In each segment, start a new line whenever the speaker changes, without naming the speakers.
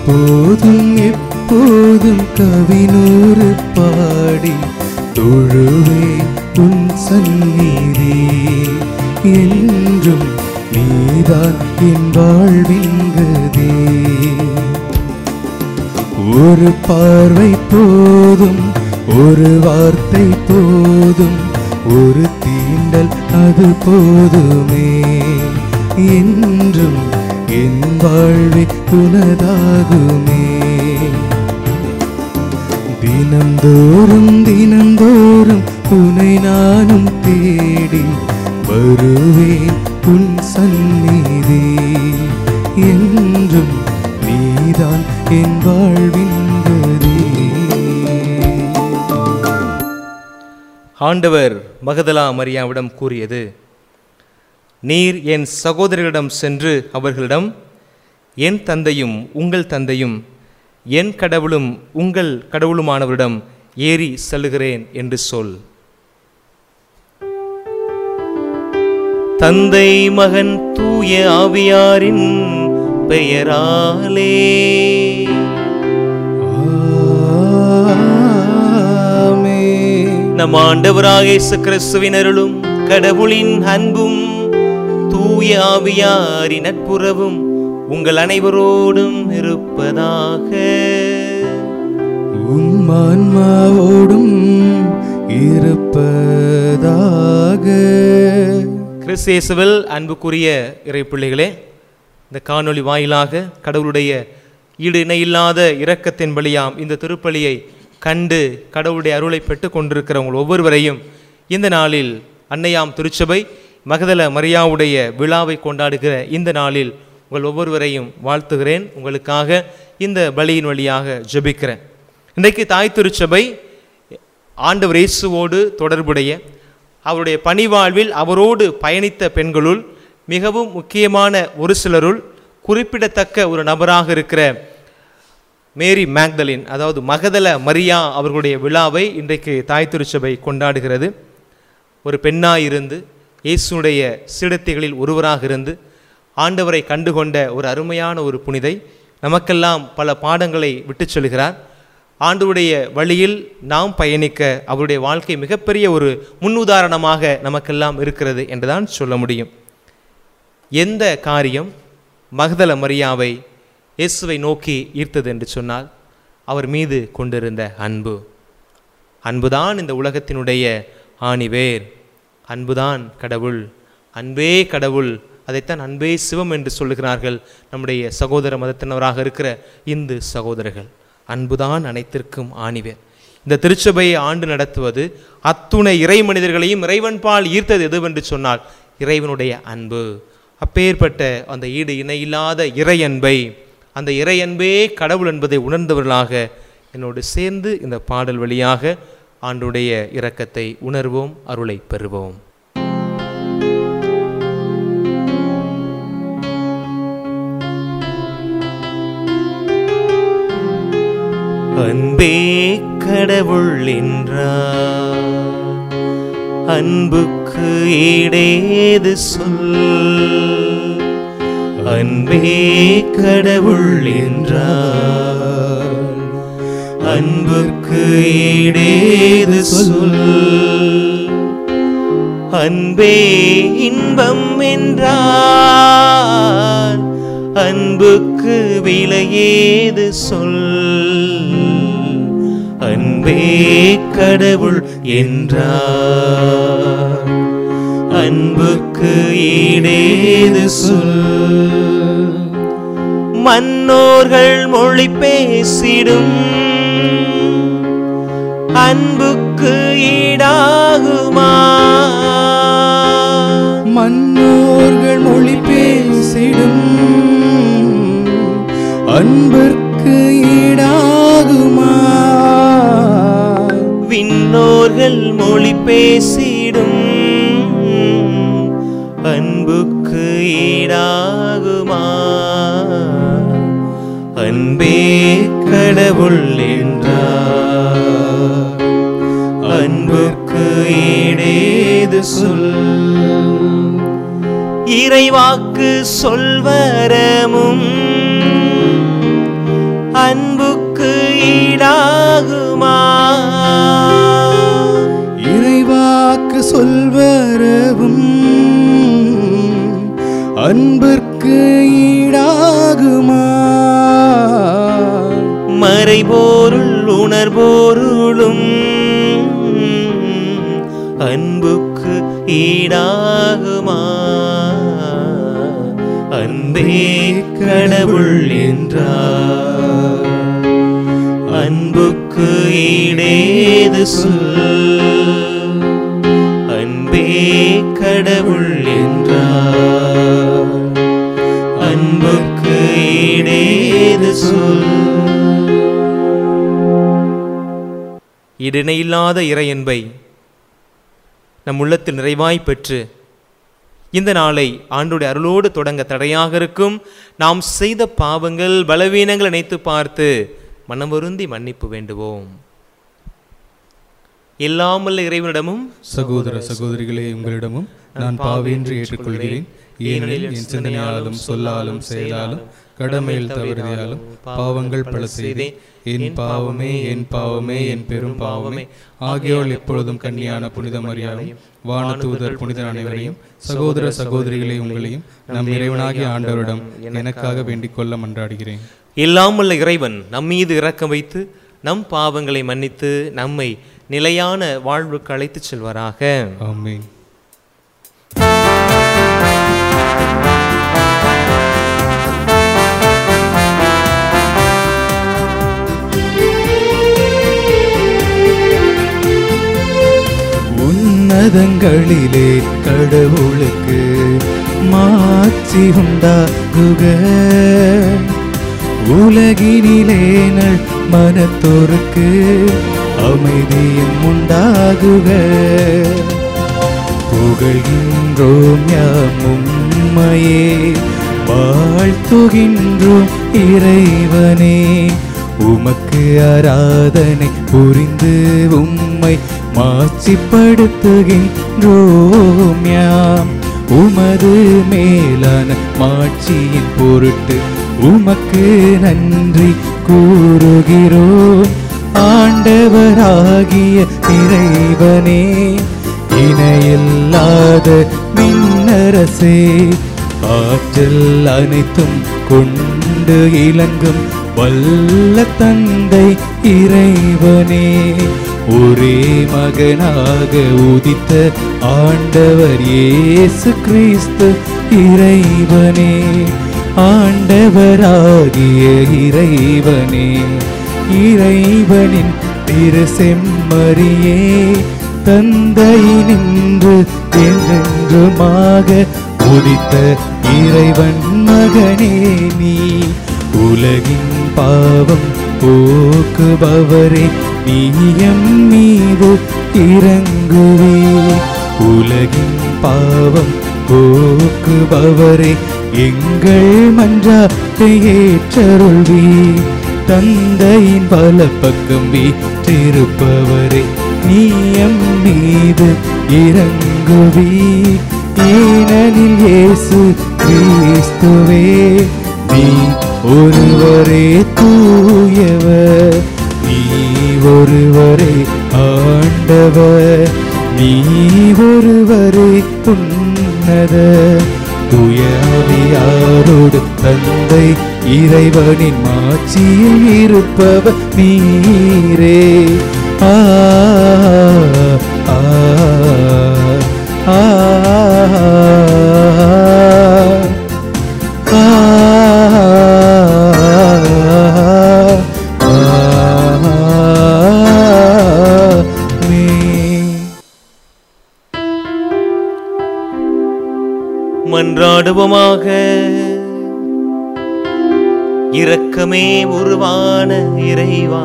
இப்போதும் எப்போதும் கவினூறு பாடி தொழுவே உன் சந்நிதி என்றும் நீதான் என் வாழ்விங்கதே ஒரு பார்வை போதும் ஒரு வார்த்தை போதும் ஒரு தீண்டல் அது போதுமே என்றும் என் வாழ்வே உனதாகுமே தினந்தோறும் தினந்தோறும் உனை நானும் தேடி வருவேன் உன் சந்நிதி என்றும் நீதான் என் வாழ்வின் கதி.
ஆண்டவர் மகதலா மரியாவிடம் கூறியது நீர் என் சகோதரர்களிடம் சென்று அவர்களிடம் என் தந்தையும் உங்கள் தந்தையும் என் கடவுளும் உங்கள் கடவுளுமானவரிடம் ஏறி செல்லுகிறேன் என்று சொல் தந்தை மகன் தூய ஆவியாரின் பெயராலே
ஆமென்.
நம் ஆண்டவராக இயேசு கிறிஸ்துவின் அருளும் கடவுளின் அன்பும் தூய ஆவியாரின் நட்புறவும் உங்கள் அனைவரோடும் இருப்பதாக
உம் ஆன்மாவோடும் இருப்பதாக
கிறிஸ்து இயேசுவில் அன்புக்குரிய இறை பிள்ளைகளே இந்த காணொளி வாயிலாக கடவுளுடைய ஈடு இணையில்லாத இரக்கத்தின் வழியாம் இந்த திருப்பலியை கண்டு கடவுளுடைய அருளை பெற்று கொண்டிருக்கிற உங்கள் ஒவ்வொருவரையும் இந்த நாளில் அன்னையாம் திருச்சபை மகதல மரியாவுடைய விழாவை கொண்டாடுகிற இந்த நாளில் உங்கள் ஒவ்வொருவரையும் வாழ்த்துகிறேன் உங்களுக்காக இந்த பலியின் வழியாக ஜெபிக்கிறேன் இன்றைக்கு தாய் திருச்சபை ஆண்டவர் இயேசுவோடு தொடர்புடைய அவருடைய பணிவாழ்வில் அவரோடு பயணித்த பெண்களுள் மிகவும் முக்கியமான ஒரு சிலருள் குறிப்பிடத்தக்க ஒரு நபராக இருக்கிற மேரி மேக்தலின் அதாவது மகதல மரியா அவர்களுடைய விழாவை இன்றைக்கு தாய் திருச்சபை கொண்டாடுகிறது ஒரு பெண்ணாய் இருந்து இயேசுடைய சீடத்திகளில் ஒருவராக இருந்து ஆண்டவரை கண்டுகொண்ட ஒரு அருமையான ஒரு புனிதை நமக்கெல்லாம் பல பாடங்களை விட்டுச் செல்கிறார் ஆண்டவருடைய வழியில் நாம் பயணிக்க அவருடைய வாழ்க்கை மிகப்பெரிய ஒரு முன்னுதாரணமாக நமக்கெல்லாம் இருக்கிறது என்றுதான் சொல்ல முடியும் எந்த காரியம் மகதல மரியாவை இயேசுவை நோக்கி ஈர்த்தது என்று சொன்னால் அவர் மீது கொண்டிருந்த அன்பு அன்புதான் இந்த உலகத்தினுடைய ஆணிவேர் அன்புதான் கடவுள் அன்பே கடவுள் அதைத்தான் அன்பே சிவம் என்று சொல்லுகிறார்கள் நம்முடைய சகோதர மதத்தினராக இருக்கிற இந்து சகோதரர்கள் அன்புதான் அனைத்திற்கும் ஆணிவேர் இந்த திருச்சபையை ஆண்டு நடத்துவது அத்துணை இறை மனிதர்களையும் இறைவன்பால் ஈர்த்தது எதுவென்று சொன்னால் இறைவனுடைய அன்பு அப்பேற்பட்ட அந்த ஈடு இணையில்லாத இறை அன்பை அந்த இறை அன்பே கடவுள் என்பதை உணர்ந்தவர்களாக என்னோடு சேர்ந்து இந்த பாடல் வழியாக ஆண்டுடைய இரக்கத்தை உணர்வோம் அருளை பெறுவோம் அன்பே கடவுள் என்றார் அன்புக்கு ஈடேது சொல் அன்பே கடவுள் என்றார் அன்புக்கு ஈடேது சொல் அன்பே இன்பம் என்றார் அன்புக்கு விலையேது சொல் அன்பே கடவுள் என்றார் அன்புக்கு ஈடேது சொல் மன்னோர்கள் மொழி பேசிடும் அன்புக்கு ஈடாகுமா
மன்னோர்கள் மொழி பேசிடும் அன்பிற்கு ஈடாகுமா
விண்ணோர்கள் மொழி பேசிடும் அன்புக்கு ஈடாகுமா அன்பே கடவுள் என்றார் அன்புக்கு ஈடேது சொல் இறைவாக்கு சொல்வரமும்
அன்பிற்கு ஈடாகுமா
மறைபோருள் உணர்போருளும் அன்புக்கு ஈடாகுமா அன்பே கடவுள் என்றார் அன்புக்கு ஈடேது சொல் அன்பே கடவுள் என்றார் அன்புக்கு ஈடேது சொல் இடையில்லாத இறையன்பை நம் உள்ளத்தில் நிறைவாய் பெற்று இந்த நாளை ஆண்டுடைய அருளோடு தொடங்க தடையாக இருக்கும் நாம் செய்த பாவங்கள் பலவீனங்கள் நினைத்து பார்த்து மனவருந்தி மன்னிப்பு வேண்டுவோம் எல்லாமல்ல இறைவனிடமும்
சகோதர சகோதரிகளே உங்களிடமும் நான் பாவின்றி ஏற்றுக்கொள்கிறேன் ஏனெனில் என் சிந்தனையாலும் சொல்லாலும் செயலாலும் கடமையில் தவறுதையாலும் பாவங்கள் பல செய்தேன் என் பாவமே என் பாவமே என் பெரும் பாவமே ஆகியோர் எப்பொழுதும் கன்னியான புனித மரியாதையும் வானதூதர் புனித அனைவரையும் சகோதர சகோதரிகளே உங்களையும் நம் இறைவனாகிய ஆண்டவரிடம் எனக்காக வேண்டிக் கொள்ள மன்றாடுகிறேன்
எல்லாமல்ல இறைவன் நம் மீது இரக்கம் வைத்து நம் பாவங்களை மன்னித்து நம்மை நிலையான வாழ்வுக்கு அழைத்துச் செல்வாராக
ஆமென் உன்னதங்களிலே கடவுளுக்கு மாட்சி உண்டாகுக உலகினிலே நல் மனத்தோருக்கு அமைதியும் உண்டாகுக புகழ்கின்றோம் யாம் உம்மையே வாழ்த்துகின்றோம் இறைவனே உமக்கு ஆராதனை புரிந்து உம்மை மாட்சிப்படுத்துகின்றோம் யாம் உமது மேலான மாட்சியின் பொருட்டு உமக்கு நன்றி கூறுகிறோம் ஆண்டவராகிய இறைவனே இணையில்லாத மின்னரசே ஆற்றல் அனைத்தும் கொண்டு இலங்கும் வல்ல தந்தை இறைவனே ஒரே மகனாக உதித்த ஆண்டவர் இயேசு கிறிஸ்து இறைவனே ஆண்டவராகிய இறைவனே இறைவனின் திரு செம்மறியே தந்தை நின்று என்றென்றுமாக உதித்த இறைவன் மகனே நீ உலகின் பாவம் போக்குபவரே நீயம் மீது இறங்குவே உலகின் பாவம் போக்குபவரே எங்கள் மன்றாட்டை ஏற்றருள்வி தந்தையின் பல பக்கம் வீற்றிருப்பவரே நீயம் மீது இறங்குவி ஏனெனில் இயேசு கிறிஸ்துவே நீ ஒருவரே தூயவர் நீ ஒருவரே ஆண்டவர் நீ ஒருவரே உன்னத துயாவியாரோடு தந்தை இறைவனின் மாட்சியில் இருப்பவர் நீரே ஆ ஆ ஆ
மன்றாடுவோமாக இரக்கமே உருவான இறைவா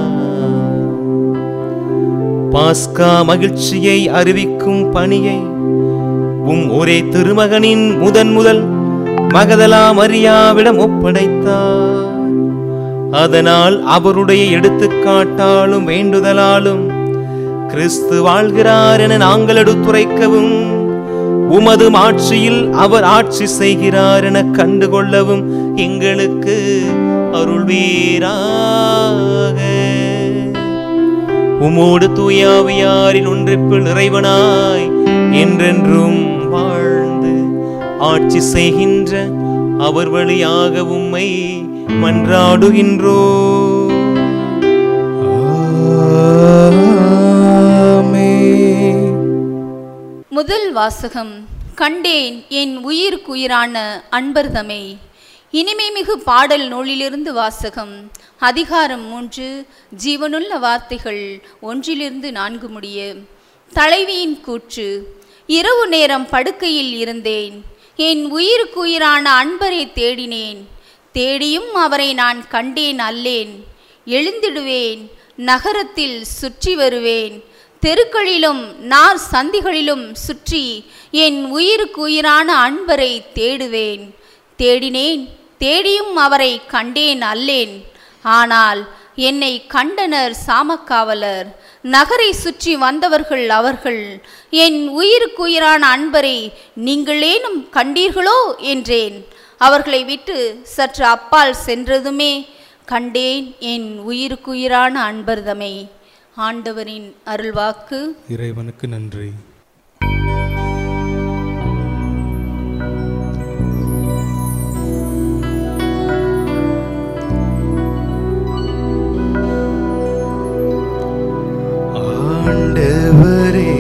பாஸ்கா மகிழ்ச்சியை அறிவிக்கும் பணியை உம் ஒரே திருமகனின் முதன் முதல் மகதலா மரியாவிடம் ஒப்படைத்தார் அதனால் அவருடைய எடுத்துக்காட்டாலும் வேண்டுதலாலும் கிறிஸ்து வாழ்கிறார் என நாங்கள் எடுத்துரைக்கவும் உமது ஆட்சியில் அவர் ஆட்சி செய்கிறார் என கண்டுகொள்ளவும் எங்களுக்கு அருள்வீராக உமோடு தூயாவியாரின் ஒன்றிப்பில் நிறைவனாய் என்றென்றும் வாழ்ந்து ஆட்சி செய்கின்ற அவர் வழியாக உம்மை மன்றாடுகின்றோ
ஆமென்.
முதல் வாசகம் கண்டேன் என் உயிர்க்குயிரான அன்பர்தமை இனிமை மிகு பாடல் நூலிலிருந்து வாசகம் அதிகாரம் மூன்று ஜீவனுள்ள வார்த்தைகள் ஒன்றிலிருந்து நான்கு முடிய தலைவியின் கூற்று இரவு நேரம் படுக்கையில் இருந்தேன் என் உயிருக்குயிரான அன்பரை தேடினேன் தேடியும் அவரை நான் கண்டேன் அல்லேன் எழுந்திடுவேன் நகரத்தில் சுற்றி வருவேன் தெருக்களிலும் நார் சந்திகளிலும் சுற்றி என் உயிருக்கு உயிரான அன்பரை தேடுவேன் தேடினேன் தேடியும் அவரை கண்டேன் அல்லேன் ஆனால் என்னை கண்டனர் சாமக்காவலர் நகரை சுற்றி வந்தவர்கள் அவர்கள் என் உயிருக்குயிரான அன்பரை நீங்களேனும் கண்டீர்களோ என்றேன் அவர்களை விட்டு சற்று அப்பால் சென்றதுமே கண்டேன் என் உயிருக்குயிரான அன்பர்தமை ஆண்டவரின் அருள்வாக்கு
இறைவனுக்கு நன்றி ஆண்டவரே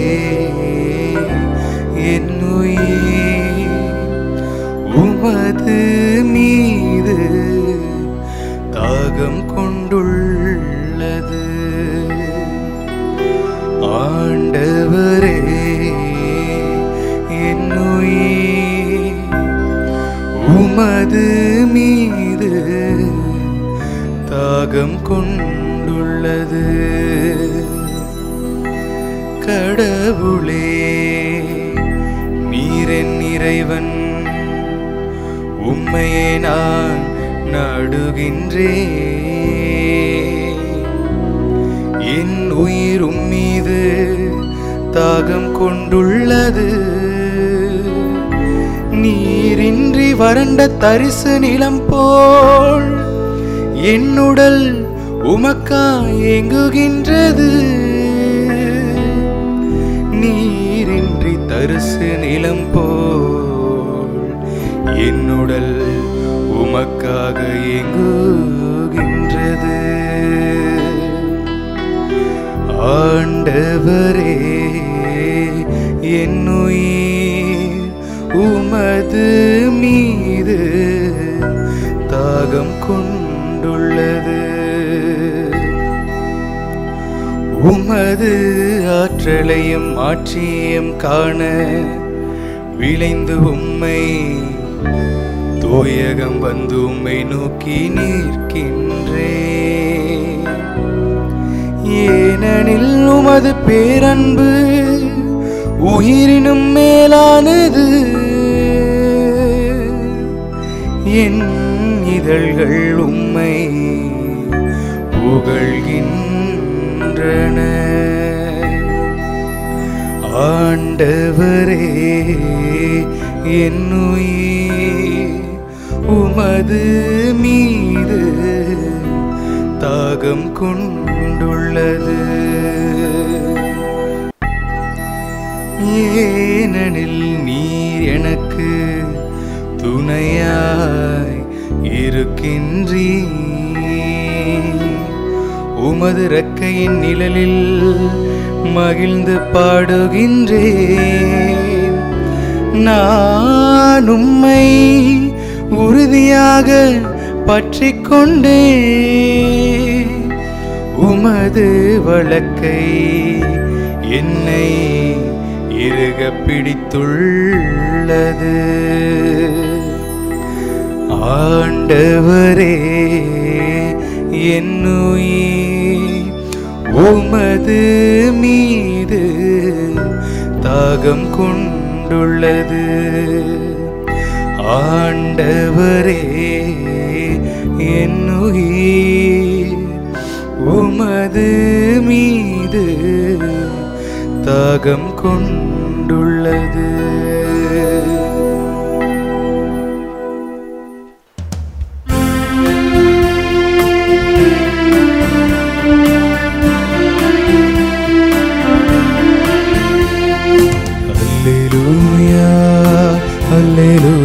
என் உயிர் உமது மீது தாகம் கொண்டுள்ளது ஆண்டவரே என் உயிர் உமது மீது தாகம் கொண்டுள்ளது கடவுளே நீரென் இறைவன் உம்மையே நான் நாடுகின்றேன் என் உயிர் உம்மீது தாகம் கொண்டுள்ளது நீரின்றி வறண்ட தரிசு நிலம் போல் என்னுடல் உமக்கா ஏங்குகின்றது நீரின்றி தரிசு நிலம் போல் என்னுடல் உமக்காக ஏங்குகின்றது ஆண்டவரே என் உயிர் உமது மீது தாகம் கொண்டுள்ளது உமது ஆற்றலையும் ஆட்சியம் காண விளைந்து உம்மை தோயகம் வந்து உம்மை நோக்கி நிற்கின்றேன் ஏனெனில் உமது பேரன்பு உயிரினும் மேலானது என் இதழ்கள் உம்மை புகழ்கின்றன ஆண்டவரே என் உயிர் உமது மீது தாகம் கொண்டுள்ளது ஏனெனில் நீர் எனக்கு துணையாய் இருக்கின்றீ உமது ரெக்கையின் நிழலில் மகிழ்ந்து பாடுகின்றேன் நான் உம்மை உறுதியாக பற்றிக் கொண்டே உமது வழக்கை என்னை இறுக பிடித்துள்ளது ஆண்டவரே என் உயிர் உமது மீது தாகம் கொண்டுள்ளது ஆண்டவரே என் உயிர் உமது மீது தாகம் கொண்டுள்ளது அல்லேலூயா அல்லேலூயா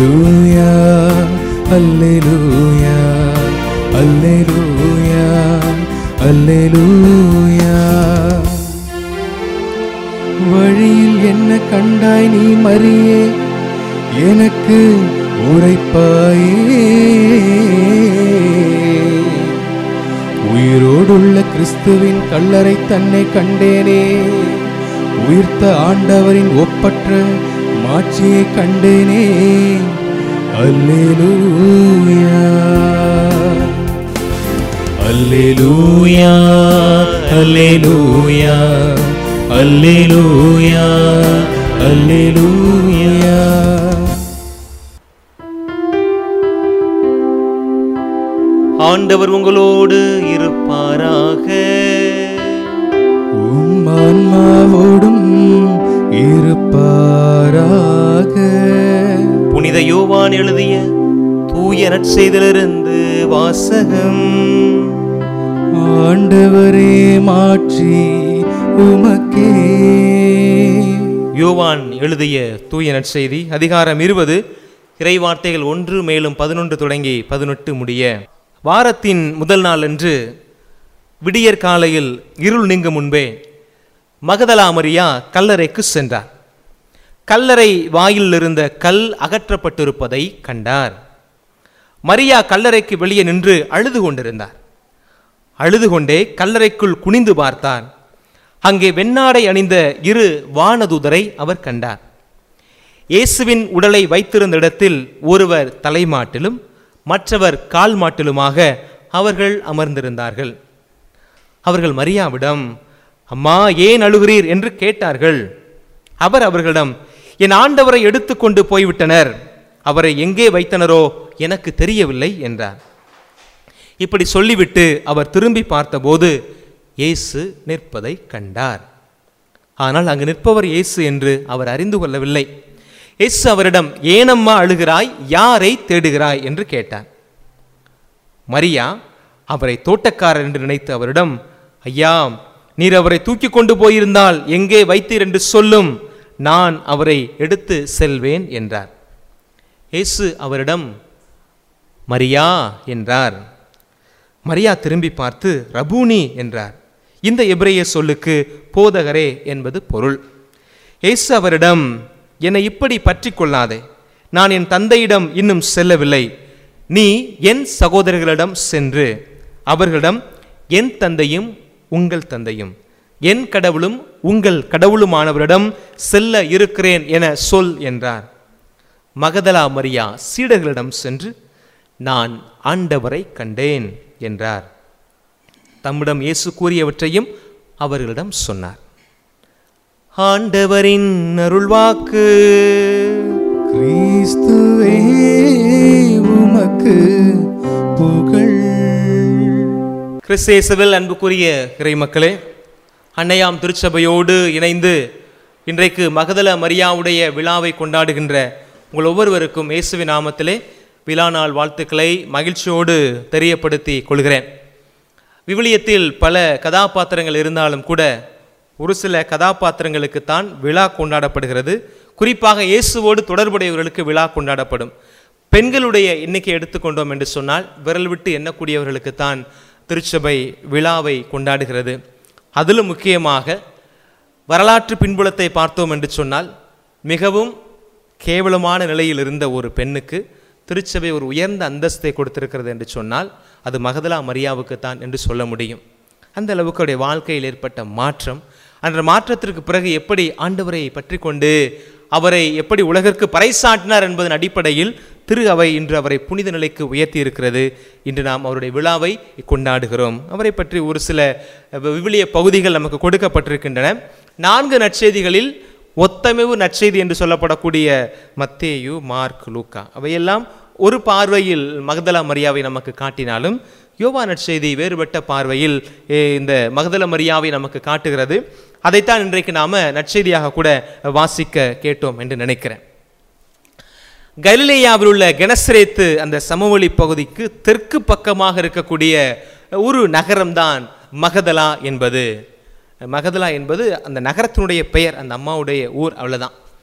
அல்லேலூயா அல்லேலூயா அல்லேலூயா அல்லேலூயா வழியில் என்ன கண்டாய் நீ மரியே எனக்கு உரைப்பாயே உயிரோடுள்ள கிறிஸ்துவின் கல்லறை தன்னை கண்டேனே உயிர்த்த ஆண்டவரின் ஒப்பற்ற மாட்சியை கண்டேனே அல்லேலூயா அல்லேலூயா அல்லேலூயா அல்லேலூயா அல்லேலூயா
ஆண்டவர் உங்களோடு இருப்பாராக
உம் ஆன்மாவோடும் இருப்பாராக
புனித யோவான் எழுதிய தூய நற்செய்திலிருந்து வாசகம்
ஆண்டவரே மாற்றி உமக்கே
யோவான் எழுதிய தூய நற்செய்தி அதிகாரம் இருபது இறைவார்த்தைகள் ஒன்று மேலும் பதினொன்று தொடங்கி பதினெட்டு முடிய வாரத்தின் முதல் நாள் அன்று விடியற் காலையில் இருள் நீங்கும் முன்பே மகதலா மரியா கல்லறைக்கு சென்றார் கல்லறை வாயிலில் இருந்த கல் அகற்றப்பட்டிருப்பதை கண்டார் மரியா கல்லறைக்கு வெளியே நின்று அழுது கொண்டிருந்தார் அழுது கொண்டே கல்லறைக்குள் குனிந்து பார்த்தார் அங்கே வெண்ணாடை அணிந்த இரு வானதூதரை அவர் கண்டார் இயேசுவின் உடலை வைத்திருந்த இடத்தில் ஒருவர் தலைமாட்டிலும் மற்றவர் கால் மாட்டிலுமாக அவர்கள் அமர்ந்திருந்தார்கள் அவர்கள் மரியாவிடம் அம்மா ஏன் அழுகிறீர் என்று கேட்டார்கள் அவர் அவர்களிடம் என் ஆண்டவரை எடுத்துக்கொண்டு போய்விட்டனர் அவரை எங்கே வைத்தனரோ எனக்கு தெரியவில்லை என்றார் இப்படி சொல்லிவிட்டு அவர் திரும்பி பார்த்தபோது இயேசு நிற்பதை கண்டார் ஆனால் அங்கு நிற்பவர் இயேசு என்று அவர் அறிந்து கொள்ளவில்லை இயேசு அவரிடம் ஏனம்மா அழுகிறாய் யாரை தேடுகிறாய் என்று கேட்டார் மரியா அவரை தோட்டக்காரர் என்று நினைத்து அவரிடம் ஐயா நீர் அவரை தூக்கி கொண்டு போயிருந்தால் எங்கே வைத்தீர் என்று சொல்லும் நான் அவரை எடுத்து செல்வேன் என்றார் இயேசு அவரிடம் மரியா என்றார் மரியா திரும்பி பார்த்து ரபூனி என்றார் இந்த எபிரேய சொல்லுக்கு போதகரே என்பது பொருள் இயேசு அவரிடம் என்னை இப்படி பற்றி கொள்ளாதே நான் என் தந்தையிடம் இன்னும் செல்லவில்லை நீ என் சகோதரர்களிடம் சென்று அவர்களிடம் என் தந்தையும் உங்கள் தந்தையும் என் கடவுளும் உங்கள் கடவுளுமானவரிடம் செல்ல இருக்கிறேன் என சொல் என்றார் மகதலா மரியா சீடர்களிடம் சென்று நான் ஆண்டவரை கண்டேன் என்றார் தம்மிடம் இயேசு கூறியவற்றையும் அவர்களிடம் சொன்னார் ஆண்டவரின் அருள்வாக்கு
கிறிஸ்துவே உமக்கு புகழ்
கிறிஸ்தேசுவில் அன்புக்குரிய இறை மக்களே அன்னையாம் திருச்சபையோடு இணைந்து இன்றைக்கு மகதல மரியாவுடைய விழாவை கொண்டாடுகின்ற உங்கள் ஒவ்வொருவருக்கும் இயேசுவின் நாமத்திலே விழா நாள் வாழ்த்துக்களை மகிழ்ச்சியோடு தெரியப்படுத்தி கொள்கிறேன் விவிலியத்தில் பல கதாபாத்திரங்கள் இருந்தாலும் கூட ஒரு சில கதாபாத்திரங்களுக்குத்தான் விழா கொண்டாடப்படுகிறது குறிப்பாக இயேசுவோடு தொடர்புடையவர்களுக்கு விழா கொண்டாடப்படும் பெண்களுடைய எண்ணிக்கை எடுத்துக்கொண்டோம் என்று சொன்னால் விரல் விட்டு எண்ணக்கூடியவர்களுக்குத்தான் திருச்சபை விழாவை கொண்டாடுகிறது அதிலும் முக்கியமாக வரலாற்று பின்புலத்தை பார்த்தோம் என்று சொன்னால் மிகவும் கேவலமான நிலையில் இருந்த ஒரு பெண்ணுக்கு திருச்சபை ஒரு உயர்ந்த அந்தஸ்தை கொடுத்திருக்கிறது என்று சொன்னால் அது மகதலா மரியாவுக்குத்தான் என்று சொல்ல முடியும் அந்த அளவுக்கு அவருடைய வாழ்க்கையில் ஏற்பட்ட மாற்றம் அந்த மாற்றத்திற்கு பிறகு எப்படி ஆண்டவரை பற்றி கொண்டு அவரை எப்படி உலகிற்கு பறைசாட்டினார் என்பதன் அடிப்படையில் திரு அவை இன்று அவரை புனித நிலைக்கு உயர்த்தி இருக்கிறது இன்று நாம் அவருடைய விழாவை கொண்டாடுகிறோம் அவரை பற்றி ஒரு சில விவிலிய பகுதிகள் நமக்கு கொடுக்கப்பட்டிருக்கின்றன நான்கு நற்செய்திகளில் ஒத்தமைவு நற்செய்தி என்று சொல்லப்படக்கூடிய மத்தேயு மார்க் லூக்கா அவையெல்லாம் ஒரு பார்வையில் மகதலா மரியாவை நமக்கு காட்டினாலும் யோவா நற்செய்தி வேறுபட்ட பார்வையில் ஏ, இந்த மகதல மரியாவை நமக்கு காட்டுகிறது அதைத்தான் இன்றைக்கு நாம நற்செய்தியாக கூட வாசிக்க கேட்டோம் என்று நினைக்கிறேன் கலிலேயாவில் உள்ள கெனசரேத்து அந்த சமவெளி பகுதிக்கு தெற்கு பக்கமாக இருக்கக்கூடிய ஒரு நகரம்தான் மகதலா என்பது மகதலா என்பது அந்த நகரத்தினுடைய பெயர் அந்த அம்மாவுடைய ஊர் அவ்வளவுதான்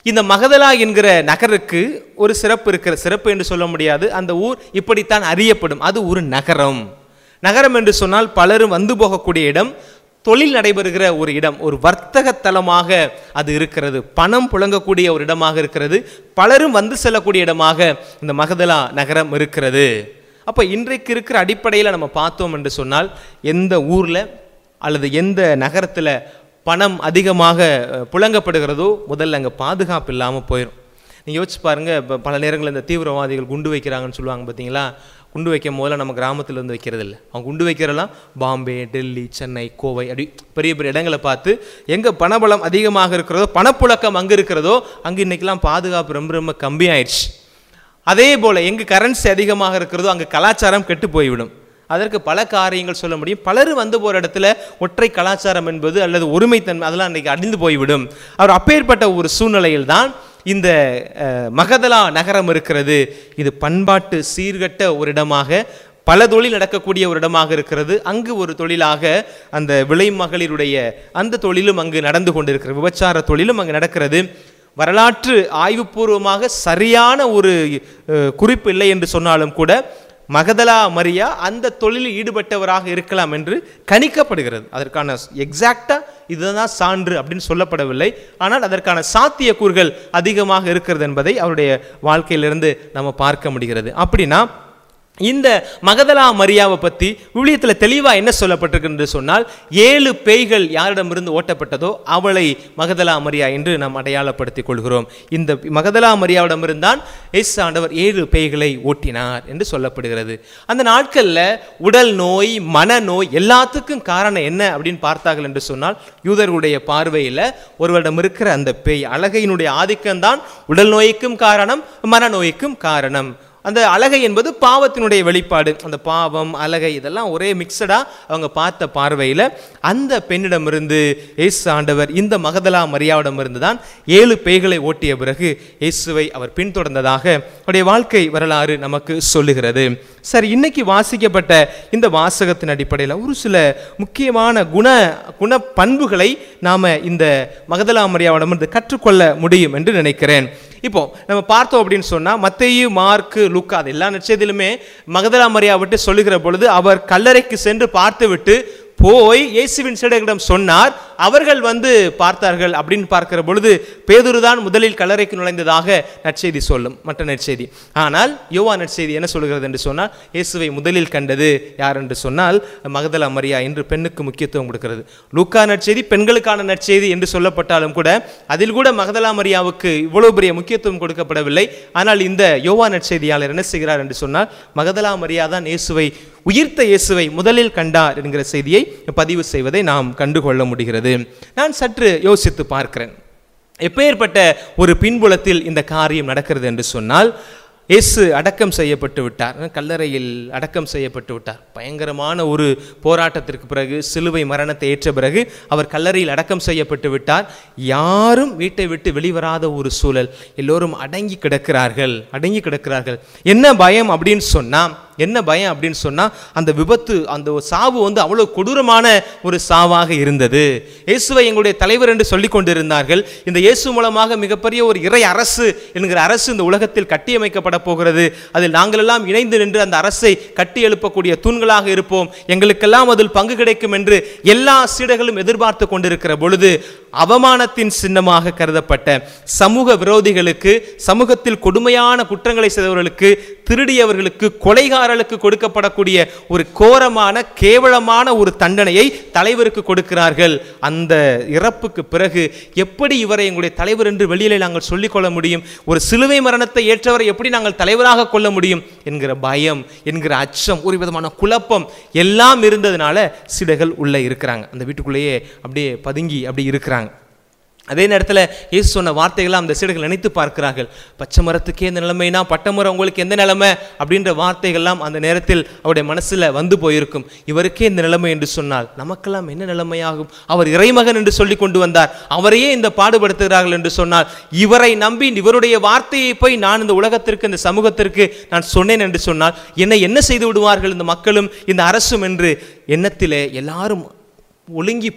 இந்த மகதலா என்கிற நகருக்கு ஒரு சிறப்பு இருக்கிற சிறப்பு என்று சொல்ல முடியாது அந்த ஊர் இப்படித்தான் அறியப்படும் அது ஒரு நகரம் நகரம் என்று சொன்னால் பலரும் வந்து போகக்கூடிய இடம் தொழில் நடைபெறுகிற ஒரு இடம் ஒரு வர்த்தக தலமாக அது இருக்கிறது பணம் புழங்கக்கூடிய ஒரு இடமாக இருக்கிறது பலரும் வந்து செல்லக்கூடிய இடமாக இந்த மகதலா நகரம் இருக்கிறது அப்போ இன்றைக்கு இருக்கிற அடிப்படையில் நம்ம பார்த்தோம் என்று சொன்னால் எந்த ஊரில் அல்லது எந்த நகரத்தில் பணம் அதிகமாக அஹ், புழங்கப்படுகிறதோ முதல்ல அங்கே பாதுகாப்பு இல்லாமல் போயிடும் நீங்கள் யோசிச்சு பாருங்க இப்போ பல நேரங்களில் இந்த தீவிரவாதிகள் குண்டு வைக்கிறாங்கன்னு சொல்லுவாங்க பார்த்தீங்களா குண்டு வைக்கும் போதெல்லாம் நம்ம கிராமத்துல இருந்து வைக்கிறது இல்லை அவங்க குண்டு வைக்கிறதெல்லாம் பாம்பே டெல்லி சென்னை கோவை அப்படி பெரிய பெரிய இடங்களை பார்த்து எங்கே பணபலம் அதிகமாக இருக்கிறதோ பணப்புழக்கம் அங்கே இருக்கிறதோ அங்கே இன்னைக்கெல்லாம் பாதுகாப்பு ரொம்ப ரொம்ப கம்மியாயிடுச்சு அதே போல் எங்கு கரன்சி அதிகமாக இருக்கிறதோ அங்கே கலாச்சாரம் கெட்டு போய்விடும் அதற்கு பல காரியங்கள் சொல்ல முடியும் பலரும் வந்து போகிற இடத்துல ஒற்றை கலாச்சாரம் என்பது அல்லது ஒருமைத்தன்மை அதெல்லாம் அன்றைக்கி அழிந்து போய்விடும் அவர் அப்பேற்பட்ட ஒரு சூழ்நிலையில் தான் இந்த அஹ், மகதலா நகரம் இருக்கிறது இது பண்பாட்டு சீர்கட்ட ஒரு இடமாக பல தொழில் நடக்கக்கூடிய ஒரு இடமாக இருக்கிறது அங்கு ஒரு தொழிலாக அந்த விளை மகளிருடைய அந்த தொழிலும் அங்கு நடந்து கொண்டிருக்கிறது விபச்சார தொழிலும் அங்கு நடக்கிறது வரலாற்று ஆய்வுபூர்வமாக சரியான ஒரு அஹ், குறிப்பு இல்லை என்று சொன்னாலும் கூட மகதலா மரியா அந்த தொழிலில் ஈடுபட்டவராக இருக்கலாம் என்று கணிக்கப்படுகிறது அதற்கான எக்ஸாக்டா இதுதான் சான்று அப்படின்னு சொல்லப்படவில்லை ஆனால் அதற்கான சாத்தியக்கூறுகள் அதிகமாக இருக்கிறது என்பதை அவருடைய வாழ்க்கையிலிருந்து நம்ம பார்க்க முடிகிறது அப்படின்னா இந்த மகதலா மரியாவை பற்றி விவிலியத்தில் தெளிவாக என்ன சொல்லப்பட்டிருக்கு என்று சொன்னால் ஏழு பேய்கள் யாரிடமிருந்து ஓட்டப்பட்டதோ அவளை மகதலா மரியா என்று நாம் அடையாளப்படுத்திக் கொள்கிறோம் இந்த மகதலா மரியாவிடமிருந்தான் எஸ் ஆண்டவர் ஏழு பேய்களை ஓட்டினார் என்று சொல்லப்படுகிறது அந்த நாட்களில் உடல் நோய் மனநோய் எல்லாத்துக்கும் காரணம் என்ன அப்படின்னு பார்த்தார்கள் என்று சொன்னால் யூதர்களுடைய பார்வையில் ஒருவரிடம் இருக்கிற அந்த பேய் அழகையினுடைய ஆதிக்கம்தான் உடல் நோய்க்கும் காரணம் மனநோய்க்கும் காரணம் அந்த அழகை என்பது பாவத்தினுடைய வெளிப்பாடு அந்த பாவம் அழகை இதெல்லாம் ஒரே மிக்சடா அவங்க பார்த்த பார்வையில் அந்த பெண்ணிடமிருந்து இயேசு ஆண்டவர் இந்த மகதலா மரியாவிடமிருந்து தான் ஏழு பேய்களை ஓட்டிய பிறகு இயேசுவை அவர் பின்தொடர்ந்ததாக அவருடைய வாழ்க்கை வரலாறு நமக்கு சொல்லுகிறது சரி இன்னைக்கு வாசிக்கப்பட்ட இந்த வாசகத்தின் அடிப்படையில் ஒரு சில முக்கியமான குண குண பண்புகளை நாம் இந்த மகதலா மரியாவிடமிருந்து கற்றுக்கொள்ள முடியும் என்று நினைக்கிறேன் இப்போ நம்ம பார்த்தோம் அப்படின்னு சொன்னா மத்தேயு மார்க்கு லூக்கா அது எல்லா நட்சத்திலுமே மகதலா மரியா விட்டு சொல்லுகிற பொழுது அவர் கல்லறைக்கு சென்று பார்த்துவிட்டு போய் இயேசுவின் சீடர்களிடம் சொன்னார் அவர்கள் வந்து பார்த்தார்கள் அப்படின்னு பார்க்கிற பொழுது பேதுரு தான் முதலில் கல்லறைக்கு நுழைந்ததாக நற்செய்தி சொல்லும் மற்ற நற்செய்தி ஆனால் யோவா நற்செய்தி என்ன சொல்கிறது என்று சொன்னால் இயேசுவை முதலில் கண்டது யார் என்று சொன்னால் மகதலா மரியா என்று பெண்ணுக்கு முக்கியத்துவம் கொடுக்கிறது லூக்கா நற்செய்தி பெண்களுக்கான நற்செய்தி என்று சொல்லப்பட்டாலும் கூட அதில் கூட மகதலா மரியாவுக்கு இவ்வளவு பெரிய முக்கியத்துவம் கொடுக்கப்படவில்லை ஆனால் இந்த யோவா நற்செய்தியாளர் என்ன செய்கிறார் என்று சொன்னால் மகதலா மரியா தான் இயேசுவை உயிர்த்த இயேசுவை முதலில் கண்டார் என்கிற செய்தியை பதிவு செய்வதை நாம் கண்டுகொள்ள முடிகிறது நான் சற்று யோசித்து பார்க்கிறேன் எப்பேற்பட்ட ஒரு பின்புலத்தில் இந்த காரியம் நடக்கிறது என்று சொன்னால் இயேசு அடக்கம் செய்யப்பட்டு விட்டார் கல்லறையில் அடக்கம் செய்யப்பட்டு விட்டார் பயங்கரமான ஒரு போராட்டத்திற்கு பிறகு சிலுவை மரணத்தை ஏற்ற பிறகு அவர் கல்லறையில் அடக்கம் செய்யப்பட்டு விட்டார் யாரும் வீட்டை விட்டு வெளிவராத ஒரு சூழல் எல்லோரும் அடங்கி கிடக்கிறார்கள் அடங்கி கிடக்கிறார்கள் என்ன பயம் அப்படின்னு சொன்னா என்ன பயம் அப்படின்னு சொன்னா அந்த விபத்து அந்த ஒரு சாவு வந்து அவ்வளவு கொடூரமான ஒரு சாவாக இருந்தது இயேசுவை எங்களுடைய தலைவர் என்று சொல்லிக் கொண்டிருந்தார்கள் இந்த இயேசு மூலமாக மிகப்பெரிய ஒரு இறை அரசு என்கிற அரசு இந்த உலகத்தில் கட்டியமைக்கப்பட போகிறது அதில் நாங்கள் எல்லாம் இணைந்து நின்று அந்த அரசை கட்டி எழுப்பக்கூடிய தூண்களாக இருப்போம் எங்களுக்கெல்லாம் அதில் பங்கு கிடைக்கும் என்று எல்லா சீடர்களும் எதிர்பார்த்து கொண்டிருக்கிற பொழுது அவமானத்தின் சின்னமாக கருதப்பட்ட சமூக விரோதிகளுக்கு சமூகத்தில் கொடுமையான குற்றங்களை செய்தவர்களுக்கு திருடியவர்களுக்கு கொலைகாரர்களுக்கு கொடுக்கப்படக்கூடிய ஒரு கோரமான கேவலமான ஒரு தண்டனையை தலைவருக்கு கொடுக்கிறார்கள் அந்த இறப்புக்கு பிறகு எப்படி இவரை எங்களுடைய தலைவர் என்று வெளியில நாங்கள் சொல்லிக்கொள்ள முடியும் ஒரு சிலுவை மரணத்தை ஏற்றவரை எப்படி நாங்கள் தலைவராக கொள்ள முடியும் என்கிற பயம் என்கிற அச்சம் ஒரு விதமான குழப்பம் எல்லாம் இருந்ததுனால சிடைகள் உள்ளே இருக்கிறாங்க அந்த வீட்டுக்குள்ளேயே அப்படியே பதுங்கி அப்படி இருக்கிறாங்க அதே நேரத்தில் இயேசு சொன்ன வார்த்தைகளாம் அந்த சீடர்கள் நினைத்து பார்க்கிறார்கள் பச்சை மரத்துக்கே இந்த நிலைமைனா பட்டமரம் உங்களுக்கு எந்த நிலைமை அப்படின்ற வார்த்தைகள்லாம் அந்த நேரத்தில் அவருடைய மனசில் வந்து போயிருக்கும் இவருக்கே இந்த நிலைமை என்று சொன்னால் நமக்கெல்லாம் என்ன நிலைமையாகும் அவர் இறைமகன் என்று சொல்லி கொண்டு வந்தார் அவரையே இந்த பாடுபடுத்துகிறார்கள் என்று சொன்னால் இவரை நம்பி இவருடைய வார்த்தையை போய் நான் இந்த உலகத்திற்கு இந்த சமூகத்திற்கு நான் சொன்னேன் என்று சொன்னால் என்னை என்ன செய்து விடுவார்கள் இந்த மக்களும் இந்த அரசும் என்று எண்ணத்திலே எல்லாரும் ஒழுங்கி போய்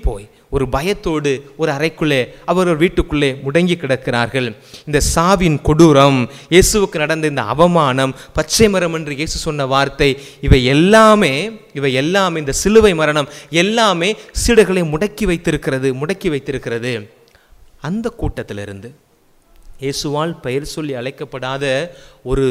ஒரு பயத்தோடு ஒரு அறைக்குள்ளே அவர் ஒரு வீட்டுக்குள்ளே முடங்கி கிடக்கிறார்கள் இந்த சாவின் கொடூரம் இயேசுவுக்கு நடந்த இந்த அவமானம் பச்சை மரம் என்று இயேசு சொன்ன வார்த்தை இவை எல்லாமே இவை எல்லாமே இந்த சிலுவை மரணம் எல்லாமே சீடர்களை முடக்கி வைத்திருக்கிறது முடக்கி வைத்திருக்கிறது அந்த கூட்டத்திலிருந்து இயேசுவால் பெயர் சொல்லி அழைக்கப்படாத ஒரு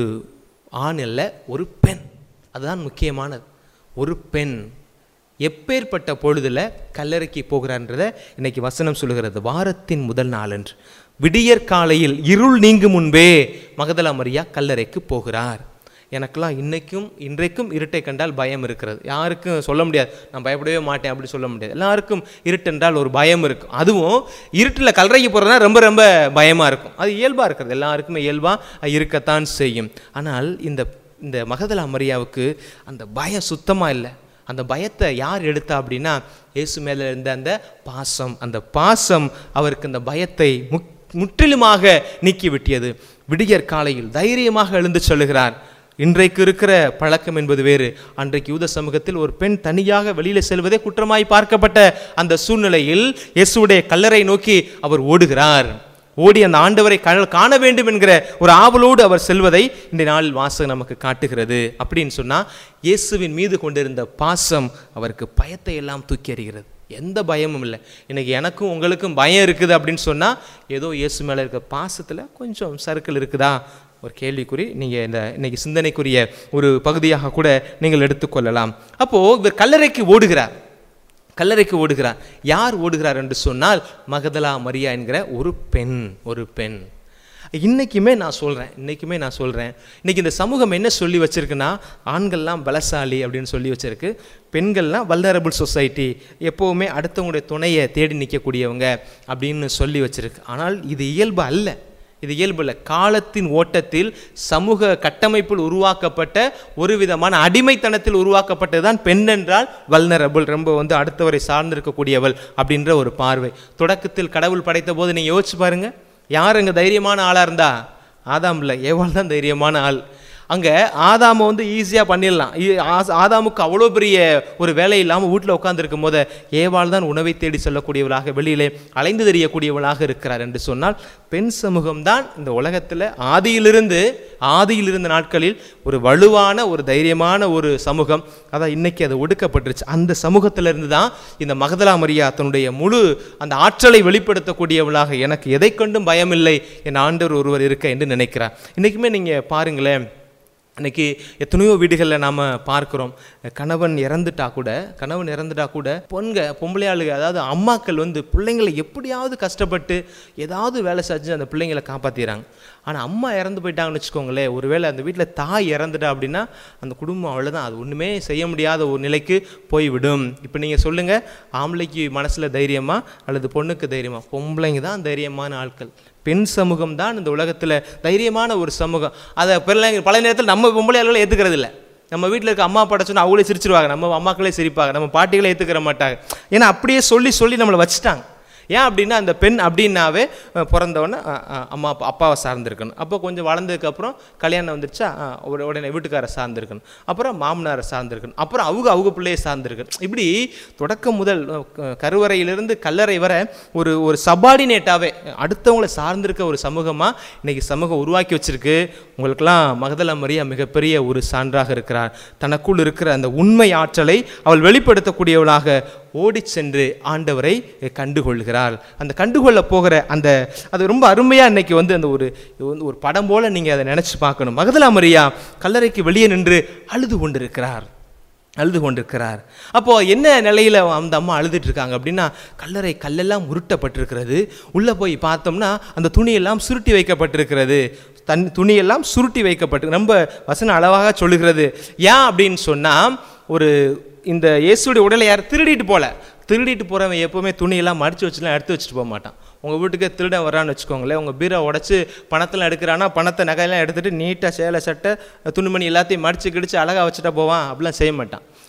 ஆண் அல்ல ஒரு பெண் அதுதான் முக்கியமானது ஒரு பெண் எப்பேற்பட்ட பொழுதுல கல்லறைக்கு போகிறான்றத இன்னைக்கு வசனம் சொல்லுகிறது வாரத்தின் முதல் நாளன்று விடியற் காலையில் இருள் நீங்கும் முன்பே மகதலா மரியா கல்லறைக்கு போகிறார் எனக்கெல்லாம் இன்னைக்கும் இன்றைக்கும் இருட்டை கண்டால் பயம் இருக்கிறது யாருக்கும் சொல்ல முடியாது நான் பயப்படவே மாட்டேன் அப்படி சொல்ல முடியாது எல்லாருக்கும் இருட்டென்றால் ஒரு பயம் இருக்கும் அதுவும் இருட்டில் கல்லறைக்கு போகிறதுனா ரொம்ப ரொம்ப பயமாக இருக்கும் அது இயல்பாக இருக்கிறது எல்லாருக்குமே இயல்பாக இருக்கத்தான் செய்யும் ஆனால் இந்த இந்த மகதலா மரியாவுக்கு அந்த பயம் சுத்தமாக இல்லை அந்த பயத்தை யார் எடுத்தா அப்படின்னா இயேசு மேலே இருந்த அந்த பாசம் அந்த பாசம் அவருக்கு அந்த பயத்தை முக் முற்றிலுமாக நீக்கி விட்டியது விடியற் காலையில் தைரியமாக எழுந்து சொல்லுகிறார் இன்றைக்கு இருக்கிற பழக்கம் என்பது வேறு அன்றைக்கு யூத சமூகத்தில் ஒரு பெண் தனியாக வெளியில செல்வதே குற்றமாய் பார்க்கப்பட்ட அந்த சூழ்நிலையில் இயேசுவுடைய கல்லறை நோக்கி அவர் ஓடுகிறார் ஓடி அந்த ஆண்டவரை கா- காண வேண்டும் என்கிற ஒரு ஆவலோடு அவர் செல்வதை இந்த நாளில் வாசகம் நமக்கு காட்டுகிறது அப்படின்னு சொன்னா இயேசுவின் மீது கொண்டிருந்த பாசம் அவருக்கு பயத்தை எல்லாம் தூக்கி எறிகிறது எந்த பயமும் இல்லை இன்னைக்கு எனக்கும் உங்களுக்கும் பயம் இருக்குது அப்படின்னு சொன்னா ஏதோ இயேசு மேல இருக்க பாசத்துல கொஞ்சம் சறுக்கல் இருக்குதா ஒரு கேள்விக்குறி நீங்கள் இந்த இன்னைக்கு சிந்தனைக்குரிய ஒரு பகுதியாக கூட நீங்கள் எடுத்துக்கொள்ளலாம் அப்போது இவர் கல்லறைக்கு ஓடுகிறார் கல்லறைக்கு ஓடுகிறார் யார் ஓடுகிறார் என்று சொன்னால் மகதலா மரியா என்கிற ஒரு பெண் ஒரு பெண் இன்னைக்குமே நான் சொல்கிறேன் இன்னைக்குமே நான் சொல்கிறேன் இன்னைக்கு இந்த சமூகம் என்ன சொல்லி வச்சிருக்குன்னா ஆண்கள்லாம் பலசாலி அப்படின்னு சொல்லி வச்சிருக்கு பெண்கள்லாம் வல்னரபிள் சொசைட்டி எப்போவுமே அடுத்தவங்களுடைய துணையை தேடி நிற்கக்கூடியவங்க அப்படின்னு சொல்லி வச்சிருக்கு ஆனால் இது இயல்பு அல்ல இது இயல்புல காலத்தின் ஓட்டத்தில் சமூக கட்டமைப்பில் உருவாக்கப்பட்ட ஒரு விதமான அடிமைத்தனத்தில் உருவாக்கப்பட்டதுதான் பெண் என்றால் வல்னரபிள் ரொம்ப வந்து அடுத்தவரை சார்ந்திருக்கக்கூடியவள் அப்படின்ற ஒரு பார்வை தொடக்கத்தில் கடவுள் படைத்த போது நீங்கள் யோசிச்சு பாருங்க யார் அங்கே தைரியமான ஆளாக இருந்தா ஆதாம் இல்லை ஏவாள் தான் தைரியமான ஆள் அங்கே ஆதாமை வந்து ஈஸியாக பண்ணிடலாம் இ- ஆஸ்- ஆதாமுக்கு அவ்வளோ பெரிய ஒரு வேலை இல்லாமல் வீட்டில் உட்காந்துருக்கும் போது ஏவாள் தான் உணவை தேடி செல்லக்கூடியவளாக வெளியிலே அலைந்து தெரியக்கூடியவளாக இருக்கிறார் என்று சொன்னால் பெண் சமூகம்தான் இந்த உலகத்தில் ஆதியிலிருந்து ஆதியிலிருந்த நாட்களில் ஒரு வலுவான ஒரு தைரியமான ஒரு சமூகம் அதான் இன்னைக்கு அது ஒடுக்கப்பட்டுருச்சு அந்த சமூகத்திலிருந்து தான் இந்த மகதலா மரியா தன்னுடைய முழு அந்த ஆற்றலை வெளிப்படுத்தக்கூடியவளாக எனக்கு எதை கொண்டும் பயமில்லை என் ஆண்டவர் ஒருவர் இருக்க என்று நினைக்கிறார் இன்றைக்குமே நீங்கள் பாருங்களேன் இன்னைக்கு எத்தனையோ வீடுகளில் நாம் பார்க்குறோம் கணவன் இறந்துட்டா கூட கணவன் இறந்துட்டா கூட பொண்க பொம்பளையாளுங்க அதாவது அம்மாக்கள் வந்து பிள்ளைங்களை எப்படியாவது கஷ்டப்பட்டு ஏதாவது வேலை செஞ்சு அந்த பிள்ளைங்களை காப்பாற்றிடுறாங்க ஆனால் அம்மா இறந்து போயிட்டாங்கன்னு வச்சுக்கோங்களேன் ஒருவேளை அந்த வீட்டில் தாய் இறந்துட்டா அப்படின்னா அந்த குடும்பம் அவ்வளோதான் அது ஒன்றுமே செய்ய முடியாத ஒரு நிலைக்கு போய்விடும் இப்போ நீங்கள் சொல்லுங்கள் ஆம்பளைக்கு மனசில் தைரியமா அல்லது பொண்ணுக்கு தைரியமா பொம்பளைங்க தான் தைரியமான ஆட்கள் பெண் சமூகம் தான் இந்த உலகத்தில் தைரியமான ஒரு சமூகம் அதை பிள்ளைங்க பல நேரத்தில் நம்ம பொம்பளையாளர்களை ஏற்றுக்கிறது இல்லை நம்ம வீட்டில் இருக்க அம்மா அப்பாட்ட சொன்னா அவங்களே சிரிச்சிருவாங்க நம்ம அம்மாக்களே சிரிப்பாங்க நம்ம பாட்டிகளே ஏற்றுக்கிற மாட்டாங்க ஏன்னா அப்படியே சொல்லி சொல்லி நம்மளை வச்சுட்டாங்க ஏன் அப்படின்னா அந்த பெண் அப்படின்னாவே அஹ், பிறந்தவொடனே அஹ், அஹ், அம்மா அப்பா அப்பாவை சார்ந்திருக்கணும் அப்போ கொஞ்சம் வளர்ந்ததுக்கப்புறம் கல்யாணம் வந்துருச்சா அஹ், உட- உடனே வீட்டுக்காரை சார்ந்திருக்கணும் அப்புறம் மாமனாரை சார்ந்திருக்கணும் அப்புறம் அவங்க அவங்க பிள்ளையை சார்ந்திருக்கணும் இப்படி தொடக்கம் முதல் அஹ், க- கருவறையிலிருந்து கல்லறை வரை ஒரு ஒரு சபார்டினேட்டாகவே அடுத்தவங்களை சார்ந்திருக்க ஒரு சமூகமாக இன்னைக்கு சமூகம் உருவாக்கி வச்சிருக்கு உங்களுக்கெல்லாம் மகதல மரியா மிகப்பெரிய ஒரு சான்றாக இருக்கிறார் தனக்குள் இருக்கிற அந்த உண்மை ஆற்றலை அவள் வெளிப்படுத்தக்கூடியவளாக ஓடிச் சென்று ஆண்டவரை கண்டுகொள்கிறாள் அந்த கண்டுகொள்ள போகிற அந்த அது ரொம்ப அருமையாக இன்னைக்கு வந்து அந்த ஒரு இது வந்து ஒரு படம் போல நீங்கள் அதை நினச்சி பார்க்கணும் மகதலா மரியா கல்லறைக்கு வெளியே நின்று அழுது கொண்டிருக்கிறார் அழுது கொண்டிருக்கிறார் அப்போ என்ன நிலையில அந்த அம்மா அழுதுட்டு இருக்காங்க அப்படின்னா கல்லறை கல்லெல்லாம் உருட்டப்பட்டிருக்கிறது உள்ள போய் பார்த்தோம்னா அந்த துணியெல்லாம் சுருட்டி வைக்கப்பட்டிருக்கிறது தன் துணியெல்லாம் சுருட்டி வைக்கப்பட்டு ரொம்ப வசனம் அளவாக சொல்லுகிறது ஏன் அப்படின்னு சொன்னா ஒரு இந்த இயேசுடைய உடலை யார் திருடிட்டு போல திருடிட்டு போகிறவன் எப்போவுமே துணியெல்லாம் மடித்து வச்சுலாம் எடுத்து வச்சுட்டு போக மாட்டான் உங்கள் வீட்டுக்கு திருடன் வரான்னு வச்சுக்கோங்களேன் உங்கள் பீரோ உடச்சி பணத்தெல்லாம் எடுக்கிறான்னா பணத்தை நகையெல்லாம் எடுத்துகிட்டு நீட்டாக சேலை சட்டை துணிமணி எல்லாத்தையும் மடித்து கிடிச்சு அழகாக வச்சுட்டா போவான் அப்படிலாம் செய்ய மாட்டான்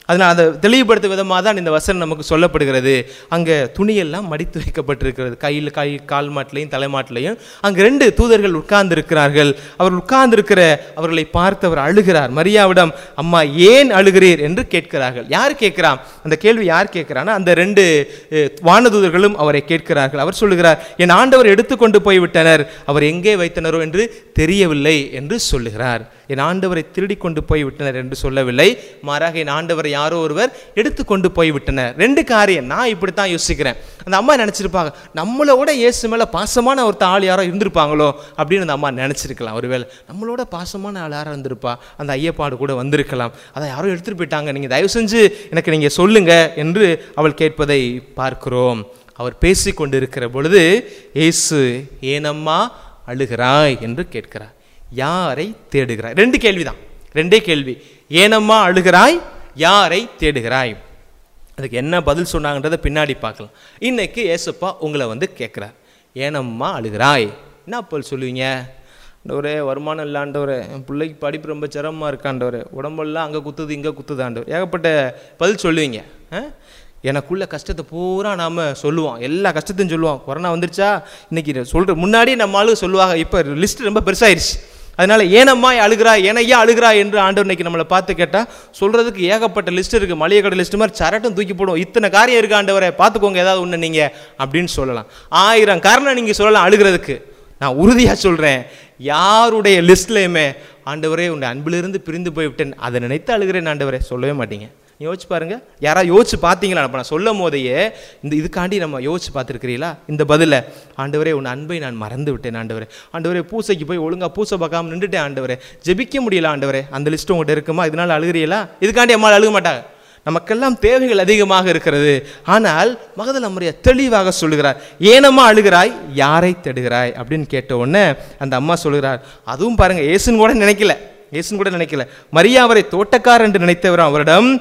அதனால் அதை தெளிவுபடுத்தும் விதமாக தான் இந்த வசனம் நமக்கு சொல்லப்படுகிறது அங்கே துணியெல்லாம் மடித்து வைக்கப்பட்டிருக்கிறது கையில் கை கால் மாட்டிலையும் தலைமாட்டிலையும் அங்கே ரெண்டு தூதர்கள் உட்கார்ந்து இருக்கிறார்கள் அவர் உட்கார்ந்திருக்கிற அவர்களை பார்த்து அவர் அழுகிறார் மரியாவிடம் அம்மா ஏன் அழுகிறீர் என்று கேட்கிறார்கள் யார் கேட்கிறான் அந்த கேள்வி யார் கேட்கிறான்னா அந்த ரெண்டு அஹ், வானதூதர்களும் அவரை கேட்கிறார்கள் அவர் சொல்லுகிறார் என் ஆண்டவர் எடுத்துக்கொண்டு போய்விட்டனர் அவர் எங்கே வைத்தனரோ என்று தெரியவில்லை என்று சொல்லுகிறார் என் ஆண்டவரை திருடி கொண்டு போய்விட்டனர் என்று சொல்லவில்லை மாறாக என் ஆண்டவரை யாரோ ஒருவர் எடுத்துக்கொண்டு போய்விட்டனர் ரெண்டு காரியம் நான் இப்படித்தான் யோசிக்கிறேன் அந்த அம்மா நினச்சிருப்பாங்க நம்மளோட இயேசு மேலே பாசமான ஒருத்த ஆள் யாரோ இருந்திருப்பாங்களோ அப்படின்னு அந்த அம்மா நினச்சிருக்கலாம் ஒருவேளை நம்மளோட பாசமான ஆள் யாரோ இருந்திருப்பா அந்த ஐயப்பாடு கூட வந்திருக்கலாம் அதை யாரோ எடுத்துகிட்டு போயிட்டாங்க நீங்கள் தயவு செஞ்சு எனக்கு நீங்கள் சொல்லுங்க என்று அவள் கேட்பதை பார்க்கிறோம் அவர் பேசி கொண்டிருக்கிற பொழுது இயேசு ஏனம்மா அழுகிறாய் என்று கேட்கிறார் யாரை தேடுகிறாய் ரெண்டு கேள்விதான் ரெண்டே கேள்வி ஏனம்மா அழுகிறாய் யாரை தேடுகிறாய் அதுக்கு என்ன பதில் சொன்னாங்கன்றதை பின்னாடி பார்க்கலாம் இன்னைக்கு ஏசப்பா உங்களை வந்து கேட்குறார் ஏனம்மா அழுகிறாய் என்ன பதில் சொல்லுவீங்க ஆண்டவரே வருமானம் இல்லாண்டவரே என் பிள்ளைக்கு படிப்பு ரொம்ப சிரமமாக இருக்காண்டவரே உடம்பெல்லாம் அங்கே குத்துது இங்கே குத்துதாண்டவர் ஏகப்பட்ட பதில் சொல்லுவீங்க ஆ? எனக்குள்ள கஷ்டத்தை பூரா நாம் சொல்லுவோம் எல்லா கஷ்டத்தையும் சொல்லுவோம் கொரோனா வந்துருச்சா இன்னைக்கு சொல்கிற முன்னாடியே நம்ம ஆளு சொல்லுவாங்க இப்போ லிஸ்ட் ரொம்ப பெருசாயிருச்சு அதனால ஏனம்மா அழுகிறா ஏனையா அழுகிறா என்று ஆண்டவர் இன்னைக்கு நம்மளை பார்த்து கேட்டால் சொல்கிறதுக்கு ஏகப்பட்ட லிஸ்ட் இருக்குது மளிகை கடை லிஸ்ட் மாதிரி சரட்டும் தூக்கி போடுவோம் இத்தனை காரியம் இருக்கு ஆண்டவரை பார்த்துக்கோங்க ஏதாவது ஒன்று நீங்கள் அப்படின்னு சொல்லலாம் ஆயிரம் காரணம் நீங்கள் சொல்லலாம் அழுகிறதுக்கு நான் உறுதியாக சொல்கிறேன் யாருடைய லிஸ்ட்லையுமே ஆண்டவரே உன்னை அன்பிலிருந்து பிரிந்து போய்விட்டேன் அதை நினைத்து அழுகிறேன் ஆண்டவரே சொல்லவே மாட்டீங்க நீ யோசிச்சு பாருங்க யாராவது யோசிச்சு பார்த்தீங்களா இப்போ நான் சொல்லும் போதையே இந்த இதுக்காண்டி நம்ம யோசிச்சு பார்த்துருக்கிறீங்களா இந்த பதில ஆண்டவரே உன் அன்பை நான் மறந்து விட்டேன் ஆண்டவரே ஆண்டவரே பூசைக்கு போய் ஒழுங்கா பூசை பார்க்காம நின்றுட்டேன் ஆண்டவரே ஜெபிக்க முடியல ஆண்டவரே அந்த லிஸ்ட் உங்கள்கிட்ட இருக்குமா இதனால அழுகிறீங்களா இதுக்காண்டி அம்மா அழுக மாட்டாங்க நமக்கெல்லாம் தேவைகள் அதிகமாக இருக்கிறது ஆனால் மகதல் அம்மரையா தெளிவாக சொல்லுகிறார் ஏனம்மா அழுகிறாய் யாரை தேடுகிறாய் அப்படின்னு கேட்ட உடனே அந்த அம்மா சொல்லுகிறார் அதுவும் பாருங்க ஏசுன்னு கூட நினைக்கல ஏசுன்னு கூட நினைக்கல மரியா அவரை தோட்டக்கார் என்று நினைத்தவர் அவரிடம்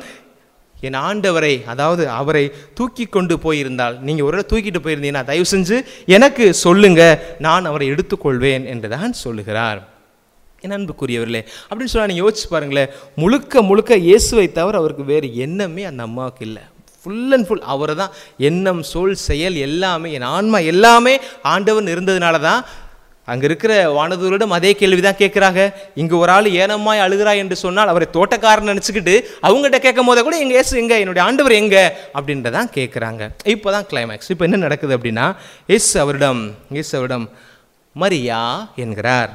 என் ஆண்டவரை அதாவது அவரை தூக்கி கொண்டு போயிருந்தால் நீங்கள் ஒரு தடவை தூக்கிட்டு போயிருந்தீங்கன்னா தயவு செஞ்சு எனக்கு சொல்லுங்க நான் அவரை எடுத்துக்கொள்வேன் என்று தான் சொல்லுகிறார் என் அன்புக்குரியவர்களே அப்படின்னு சொன்னா நீங்கள் யோசிச்சு பாருங்களேன் முழுக்க முழுக்க இயேசுவை தவிர அவருக்கு வேறு எண்ணமே அந்த அம்மாவுக்கு இல்லை ஃபுல் அண்ட் ஃபுல் அவரை தான் எண்ணம் சொல் செயல் எல்லாமே என் ஆன்மா எல்லாமே ஆண்டவன் இருந்ததுனால தான் அங்கே இருக்கிற வானதூரிடம் அதே கேள்வி தான் கேட்குறாங்க இங்கே ஒரு ஆள் ஏனம்மாய் அழுகிறாய் என்று சொன்னால் அவரை தோட்டக்காரன் நினச்சிக்கிட்டு அவங்ககிட்ட கேட்கும் போதே கூட எங்கள் இயேசு எங்கே என்னுடைய ஆண்டவர் எங்கே அப்படின்றதான் கேட்குறாங்க இப்போ தான் கிளைமேக்ஸ் இப்போ என்ன நடக்குது அப்படின்னா இயேசு அவரிடம் இயேசு அவரிடம் மரியா என்கிறார்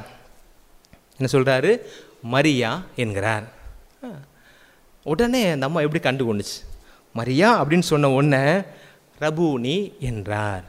என்ன சொல்கிறாரு மரியா என்கிறார் ஆ. உடனே அந்த அம்மா எப்படி கண்டு கொண்டுச்சு மரியா அப்படின்னு சொன்ன உடனே ரபூனி என்றார்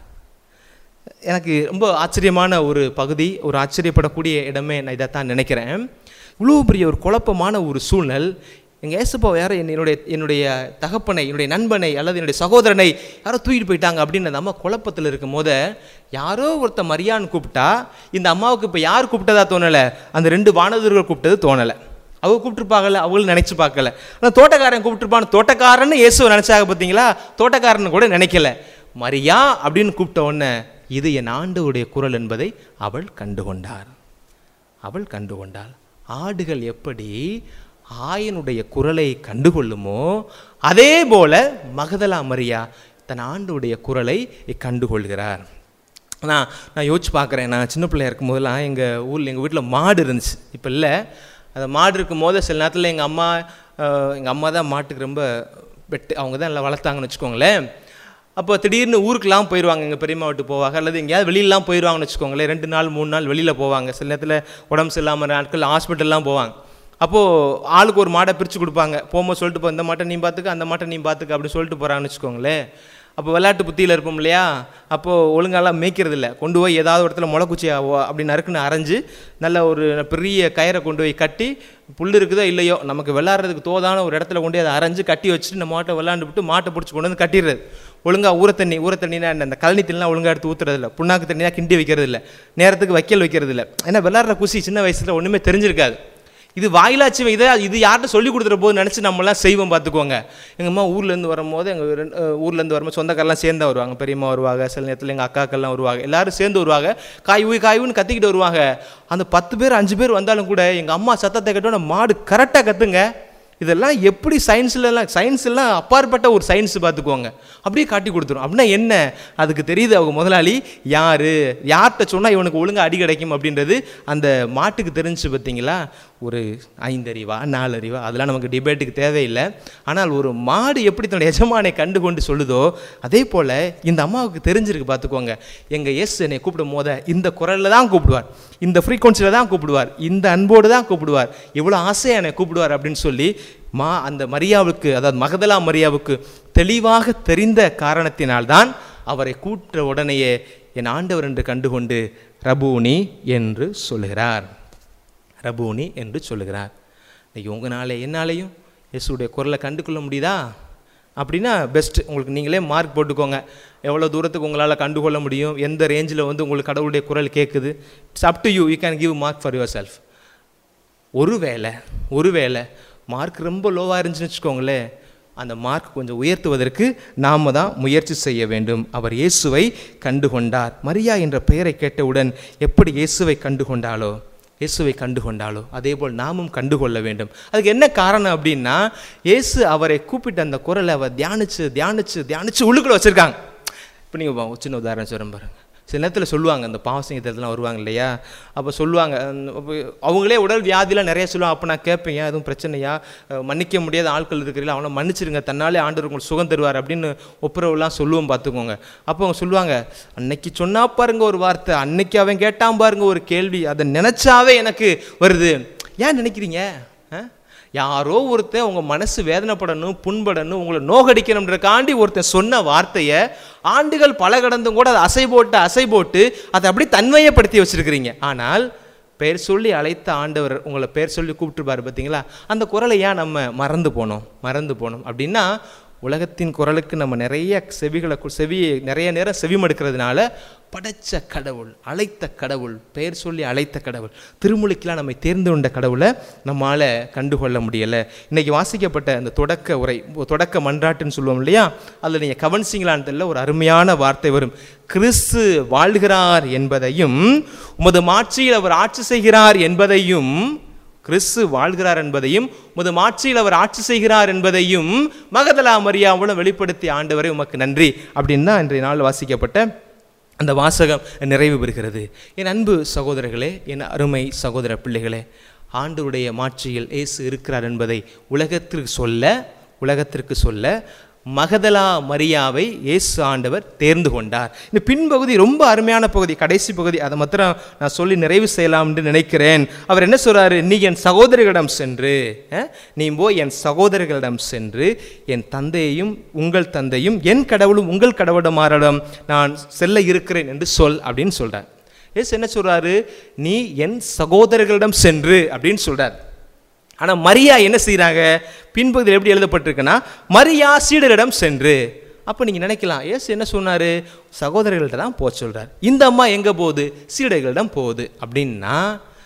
எனக்கு ரொம்ப ஆச்சரியமான ஒரு பகுதி ஒரு ஆச்சரியப்படக்கூடிய இடமே நான் இதைத்தான் நினைக்கிறேன் இவ்வளோ பெரிய ஒரு குழப்பமான ஒரு சூழ்நிலை எங்கள் ஏசப்பா வேற என்னுடைய என்னுடைய தகப்பனை என்னுடைய நண்பனை அல்லது என்னுடைய சகோதரனை யாரோ தூக்கிட்டு போயிட்டாங்க அப்படின்னு அந்த அம்மா குழப்பத்தில் இருக்கும் போது யாரோ ஒருத்த மரியான்னு கூப்பிட்டா இந்த அம்மாவுக்கு இப்போ யார் கூப்பிட்டதா தோணலை அந்த ரெண்டு வானதர்கள் கூப்பிட்டது தோணலை அவங்க கூப்பிட்டுருப்பாங்கல்ல அவங்களும் நினைச்சு பார்க்கல ஆனால் தோட்டக்காரன் கூப்பிட்டுருப்பான் தோட்டக்காரன்னு இயேசுவை நினைச்சாங்க பார்த்தீங்களா தோட்டக்காரன் கூட நினைக்கல மரியா அப்படின்னு கூப்பிட்ட உடனே இது என் ஆண்டவருடைய குரல் என்பதை அவள் கண்டுகொண்டார் அவள் கண்டுகொண்டாள் ஆடுகள் எப்படி ஆயனுடைய குரலை கண்டுகொள்ளுமோ அதே போல மகதலா மரியா தன் ஆண்டுடைய குரலை கண்டுகொள்கிறார் நான் நான் யோசிச்சு பார்க்குறேன் நான் சின்ன பிள்ளையா இருக்கும் போதெல்லாம் எங்கள் ஊரில் எங்கள் வீட்டில் மாடு இருந்துச்சு இப்போ இல்லை அந்த மாடு இருக்கும் போது சில நேரத்தில் எங்கள் அம்மா எங்கள் அம்மா தான் மாட்டுக்கு ரொம்ப வெட்டு அவங்க தான் நல்லா வளர்த்தாங்கன்னு வச்சுக்கோங்களேன் அப்போ திடீர்னு ஊருக்குலாம் போயிடுவாங்க எங்கள் பெரியம்மா விட்டு போவாங்க அல்லது எங்கேயாவது வெளியிலலாம் போயிடுவாங்கன்னு வச்சுக்கோங்களேன் ரெண்டு நாள் மூணு நாள் வெளியில் போவாங்க சில நேரத்தில் உடம்பு சரியில்லாமல் நாட்கள் ஹாஸ்பிட்டல்லாம் போவாங்க அப்போது ஆளுக்கு ஒரு மாடை பிரித்து கொடுப்பாங்க போகும்போது சொல்லிட்டு போ இந்த மாட்டை நீ பார்த்துக்க அந்த மாட்டை நீ பார்த்துக்க அப்படி சொல்லிட்டு போகிறாங்கன்னு வச்சுக்கோங்களேன் அப்போ விளையாட்டு புத்தியில் இருப்போம் இல்லையா அப்போது ஒழுங்காலாம் மேய்க்கிறது இல்லை கொண்டு போய் ஏதாவது ஒரு இடத்துல முளைக்குச்சி அப்படி நறுக்குன்னு அரைஞ்சு நல்ல ஒரு பெரிய கயிறை கொண்டு போய் கட்டி புல் இருக்குதோ இல்லையோ நமக்கு விளாட்றதுக்கு தோதான ஒரு இடத்துல கொண்டு போய் அதை அரைஞ்சு கட்டி வச்சுட்டு நம்ம மாட்டை விளாண்டு விட்டு மாட்டை பிடிச்சி கொண்டு வந்து கட்டிடுறது ஒழுங்காக ஊற தண்ணி ஊற தண்ணினா என்ன அந்த கழனி தண்ணிலாம் ஒழுங்காக எடுத்து ஊற்றுறது இல்லை புண்ணாக்கு தண்ணியாக கிண்டி வைக்கிறது இல்லை நேரத்துக்கு வைக்கல் வைக்கிறது இல்லை ஏன்னா விளாட்ற குசி சின்ன வயசில் ஒன்றுமே தெரிஞ்சிருக்காது இது வாயிலாச்சு இதை இது யார்கிட்ட சொல்லி கொடுத்துற போது நினச்சி நம்மளாம் செய்வோம் பார்த்துக்கோங்க எங்கள் அம்மா ஊர்லேருந்து வரும்போது எங்கள் ரெண்டு ஊர்லேருந்து வரும்போது சொந்தக்காரெல்லாம் சேர்ந்து வருவாங்க பெரியம்மா வருவாங்க சில நேரத்தில் எங்கள் அக்காக்கள்லாம் வருவாங்க எல்லாரும் சேர்ந்து வருவாங்க காய் ஊய் காய் ஊன்னு கத்திக்கிட்டு வருவாங்க அந்த பத்து பேர் அஞ்சு பேர் வந்தாலும் கூட எங்கள் அம்மா சத்தத்தை கேட்டோன்னே மாடு கரெக்டாக கத்துங்க இதெல்லாம் எப்படி சயின்ஸ்லலாம் சயின்ஸ் எல்லாம் அப்பாற்பட்ட ஒரு சயின்ஸ் பார்த்துக்குவாங்க அப்படியே காட்டி கொடுத்துரும் அப்படின்னா என்ன அதுக்கு தெரியுது அவங்க முதலாளி யார் யார்கிட்ட சொன்னால் இவனுக்கு ஒழுங்கா அடி கிடைக்கும் அப்படின்றது அந்த மாட்டுக்கு தெரிஞ்சு பார்த்தீங்களா ஒரு ஐந்தறிவா நாலறிவா அதெல்லாம் நமக்கு டிபேட்டுக்கு தேவையில்லை ஆனால் ஒரு மாடு எப்படி தன்னுடைய எஜமானை கண்டு கொண்டு சொல்லுதோ அதே போல் இந்த அம்மாவுக்கு தெரிஞ்சிருக்கு பார்த்துக்கோங்க எங்கள் எஸ் என்னை கூப்பிடும் போத இந்த குரலில் தான் கூப்பிடுவார் இந்த ஃப்ரீக்வன்சியில் தான் கூப்பிடுவார் இந்த அன்போடு தான் கூப்பிடுவார் இவ்வளோ ஆசையாக என்னை கூப்பிடுவார் அப்படின்னு சொல்லி மா அந்த மரியாவுக்கு அதாவது மகதலா மரியாவுக்கு தெளிவாக தெரிந்த காரணத்தினால்தான் அவரை கூட்ட உடனேயே என் ஆண்டவர் என்று கண்டுகொண்டு ரபூனி என்று சொல்லுகிறார் ரபூனி என்று சொல்லுகிறார் இன்னைக்கு உங்களால் என்னாலையும் இயேசுடைய குரலை கண்டுகொள்ள முடியுதா அப்படின்னா பெஸ்ட் உங்களுக்கு நீங்களே மார்க் போட்டுக்கோங்க எவ்வளோ தூரத்துக்கு உங்களால் கண்டுகொள்ள முடியும் எந்த ரேஞ்சில் வந்து உங்களுக்கு கடவுளுடைய குரல் கேட்குது it's up to you you can give mark for yourself ஒருவேளை ஒருவேளை மார்க் ரொம்ப லோவாக இருந்துச்சுன்னு வச்சுக்கோங்களேன் அந்த மார்க் கொஞ்சம் உயர்த்துவதற்கு நாம தான் முயற்சி செய்ய வேண்டும் அவர் இயேசுவை கண்டுகொண்டார் மரியா என்ற பெயரை கேட்டவுடன் எப்படி இயேசுவை கண்டுகொண்டாலோ இயேசுவை கண்டுகொண்டாலோ அதே போல் நாமும் கண்டுகொள்ள வேண்டும் அதுக்கு என்ன காரணம் அப்படின்னா இயேசு அவரை கூப்பிட்ட அந்த குரலை அவர் தியானிச்சு தியானிச்சு தியானிச்சு உள்ளுக்குள்ள வச்சிருக்காங்க இப்போ நீங்கள் சின்ன உதாரணம் சொல்கிறேன் பாருங்க சில நேரத்தில் சொல்லுவாங்க அந்த பாவசிங்கத்திலாம் வருவாங்க இல்லையா அப்போ சொல்லுவாங்க அஹ் அப்ப அவங்களே உடல் வியாதிலாம் நிறைய சொல்லுவாங்க அப்போ நான் கேட்பேன் "ஏன் எதுவும் பிரச்சனையா அஹ் மன்னிக்க முடியாத ஆட்கள் இருக்கிறீங்களா அவனை மன்னிச்சிருங்க தன்னாலே ஆண்டவர் உங்களுக்கு சுகம் தருவார் அப்படின்னு ஒப்புரவுலாம் சொல்லுவோம் பார்த்துக்கோங்க அப்போ அவங்க சொல்லுவாங்க அன்னைக்கு சொன்னா பாருங்க ஒரு வார்த்தை அன்னைக்கு அவன் கேட்டான் பாருங்க ஒரு கேள்வி அதை நினச்சாவே எனக்கு வருது ஏன் நினைக்கிறீங்க ஆ? யாரோ ஒருத்தன் உங்கள் மனசு வேதனைப்படணும் புண்படணும் உங்களை நோகடிக்கணுன்றக்காண்டி ஒருத்தன் சொன்ன வார்த்தையை ஆண்டுகள் பல கடந்தும் கூட அதை அசை போட்டு அசை போட்டு அதை அப்படி தன்மையப்படுத்தி வச்சிருக்கிறீங்க ஆனால் பெயர் சொல்லி அழைத்த ஆண்டவர் உங்களை பெயர் சொல்லி கூப்பிட்டுருப்பாரு பார்த்தீங்களா அந்த குரலை ஏன் நம்ம மறந்து போனோம் மறந்து போனோம் அப்படின்னா உலகத்தின் குரலுக்கு நம்ம நிறைய செவிகளை கு- செவியை நிறைய நேரம் செவிமடுக்கிறதுனால படைச்ச கடவுள் அழைத்த கடவுள் பெயர் சொல்லி அழைத்த கடவுள் திருமுழுக்கெலாம் நம்மை தேர்ந்து கொண்ட கடவுளை நம்மால் கண்டுகொள்ள முடியலை இன்னைக்கு வாசிக்கப்பட்ட அந்த தொடக்க உரை தொடக்க மன்றாட்டுன்னு சொல்லுவோம் இல்லையா அதில் நீங்கள் கவனிச்சிங்களான்னு தெரியல ஒரு அருமையான வார்த்தை வரும் கிறிஸ்து வாழ்கிறார் என்பதையும் உமது மாட்சியில் அவர் ஆட்சி செய்கிறார் என்பதையும் கிறிஸ்து வாழ்கிறார் என்பதையும் உமது மாட்சியில் அவர் ஆட்சி செய்கிறார் என்பதையும் மகதலா மரியாவுடன் வெளிப்படுத்திய ஆண்டவரை உமக்கு நன்றி அப்படின்னு தான் இன்றைய நாள் வாசிக்கப்பட்ட அந்த வாசகம் நிறைவு பெறுகிறது என் அன்பு சகோதரர்களே என் அருமை சகோதர பிள்ளைகளே ஆண்டவருடைய மாட்சியில் இயேசு இருக்கிறார் என்பதை உலகத்திற்கு சொல்ல உலகத்திற்கு சொல்ல மகதலா மரியாவை இயேசு ஆண்டவர் தேர்ந்து கொண்டார் இந்த பின்பகுதி ரொம்ப அருமையான பகுதி கடைசி பகுதி அதை மாத்திரம் நான் சொல்லி நிறைவு செய்யலாம் என்று நினைக்கிறேன் அவர் என்ன சொல்றாரு நீ என் சகோதரிகளிடம் சென்று அஹ், நீ போய் என் சகோதரர்களிடம் சென்று என் தந்தையையும் உங்கள் தந்தையும் என் கடவுளும் உங்கள் கடவுளுமாரிடம் நான் செல்ல இருக்கிறேன் என்று சொல் அப்படின்னு சொல்றார் ஏசு என்ன சொல்றாரு நீ என் சகோதரர்களிடம் சென்று அப்படின்னு சொல்றார் ஆனால் மரியா என்ன செய்கிறாங்க பின்பகுதியில் எப்படி எழுதப்பட்டிருக்குன்னா மரியா சீடரிடம் சென்று அப்போ நீங்கள் நினைக்கலாம் ஏசு என்ன சொன்னார் சகோதரர்கள்ட்ட தான் போக சொல்கிறார் இந்த அம்மா எங்கே போகுது சீடர்களிடம் போகுது அப்படின்னா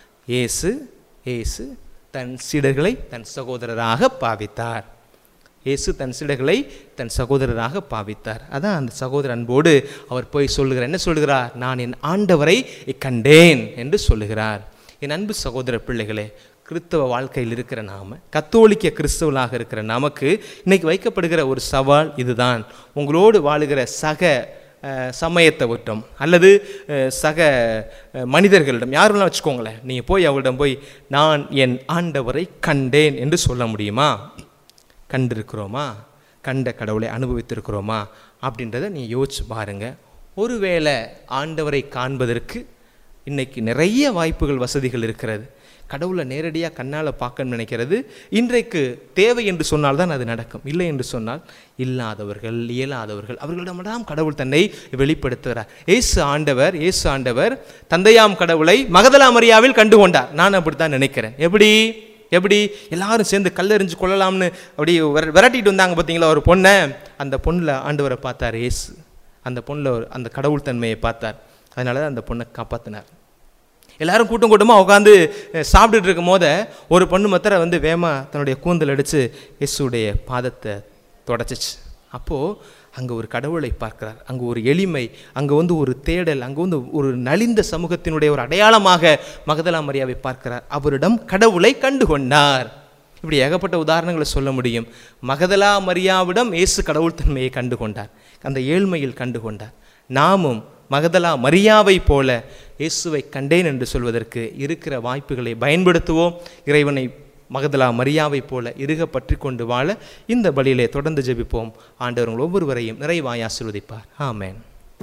ஏசு ஏசு தன் சீடர்களை தன் சகோதரராக பாவித்தார் இயேசு தன் சீடர்களை தன் சகோதரராக பாவித்தார் அதான் அந்த சகோதர அன்போடு அவர் போய் சொல்லுகிறார் என்ன சொல்லுகிறார் நான் என் ஆண்டவரை கண்டேன் என்று சொல்லுகிறார் என் அன்பு சகோதர பிள்ளைகளே கிறிஸ்தவ வாழ்க்கையில் இருக்கிற நாம கத்தோலிக்க கிறிஸ்தவர்களாக இருக்கிற நமக்கு இன்னைக்கு வைக்கப்படுகிற ஒரு சவால் இதுதான் உங்களோடு வாழுகிற சக அஹ், சமயத்தை விட்டம் அல்லது அஹ், சக அஹ், மனிதர்களிடம் யாரெல்லாம் வச்சுக்கோங்களேன் நீங்கள் போய் அவர்களிடம் போய் நான் என் ஆண்டவரை கண்டேன் என்று சொல்ல முடியுமா கண்டிருக்கிறோமா கண்ட கடவுளை அனுபவித்திருக்கிறோமா அப்படின்றத நீ யோசிச்சு பாருங்க ஒருவேளை ஆண்டவரை காண்பதற்கு இன்னைக்கு நிறைய வாய்ப்புகள் வசதிகள் இருக்கிறது கடவுளை நேரடியாக கண்ணால் பார்க்கணும்னு நினைக்கிறது இன்றைக்கு தேவை என்று சொன்னால் தான் அது நடக்கும் இல்லை என்று சொன்னால் இல்லாதவர்கள் இயலாதவர்கள் அவர்களிடமெல்லாம் கடவுள் தன்னை வெளிப்படுத்துகிறார் இயேசு ஆண்டவர் இயேசு ஆண்டவர் தந்தையாம் கடவுளை மகதலா மரியாவில் கண்டு கொண்டார் நான் அப்படித்தான் நினைக்கிறேன் எப்படி எப்படி எல்லாரும் சேர்ந்து கல்லெறிஞ்சு கொள்ளலாம்னு அப்படி விர- விரட்டிட்டு வந்தாங்க பார்த்தீங்களா ஒரு பொண்ணை அந்த பொண்ணில் ஆண்டவரை பார்த்தார் இயேசு அந்த பொண்ணில் ஒரு அந்த கடவுள் தன்மையை பார்த்தார் அதனால தான் அந்த பொண்ணை காப்பாற்றினார் எல்லாரும் கூட்டம் கூட்டமாக உட்காந்து சாப்பிட்டுட்டு இருக்கும் போத ஒரு பொண்ணு மத்திர வந்து வேமா தன்னுடைய கூந்தல் அடித்து இயேசுடைய பாதத்தை தொடச்சிச்சு அப்போது அங்கே ஒரு கடவுளை பார்க்கிறார் அங்கே ஒரு எளிமை அங்கே வந்து ஒரு தேடல் அங்கே வந்து ஒரு நலிந்த சமூகத்தினுடைய ஒரு அடையாளமாக மகதலா மரியாவை பார்க்கிறார் அவரிடம் கடவுளை கண்டு கொண்டார் இப்படி ஏகப்பட்ட உதாரணங்களை சொல்ல முடியும் மகதலா மரியாவிடம் இயேசு கடவுள் தன்மையை கண்டு கொண்டார் அந்த ஏழ்மையில் கண்டு கொண்டார் நாமும் மகதலா மரியாவை போல இயேசுவை கண்டேன் என்று சொல்வதற்கு இருக்கிற வாய்ப்புகளை பயன்படுத்துவோம் இறைவனை மகதலா மரியாவை போல இறுக பற்றி கொண்டு வாழ இந்த பலியிலே தொடர்ந்து ஜெபிப்போம் ஆண்டவர் உங்கள் ஒவ்வொருவரையும் நிறைவாய் ஆசீர்வதிப்பார் ஆமென்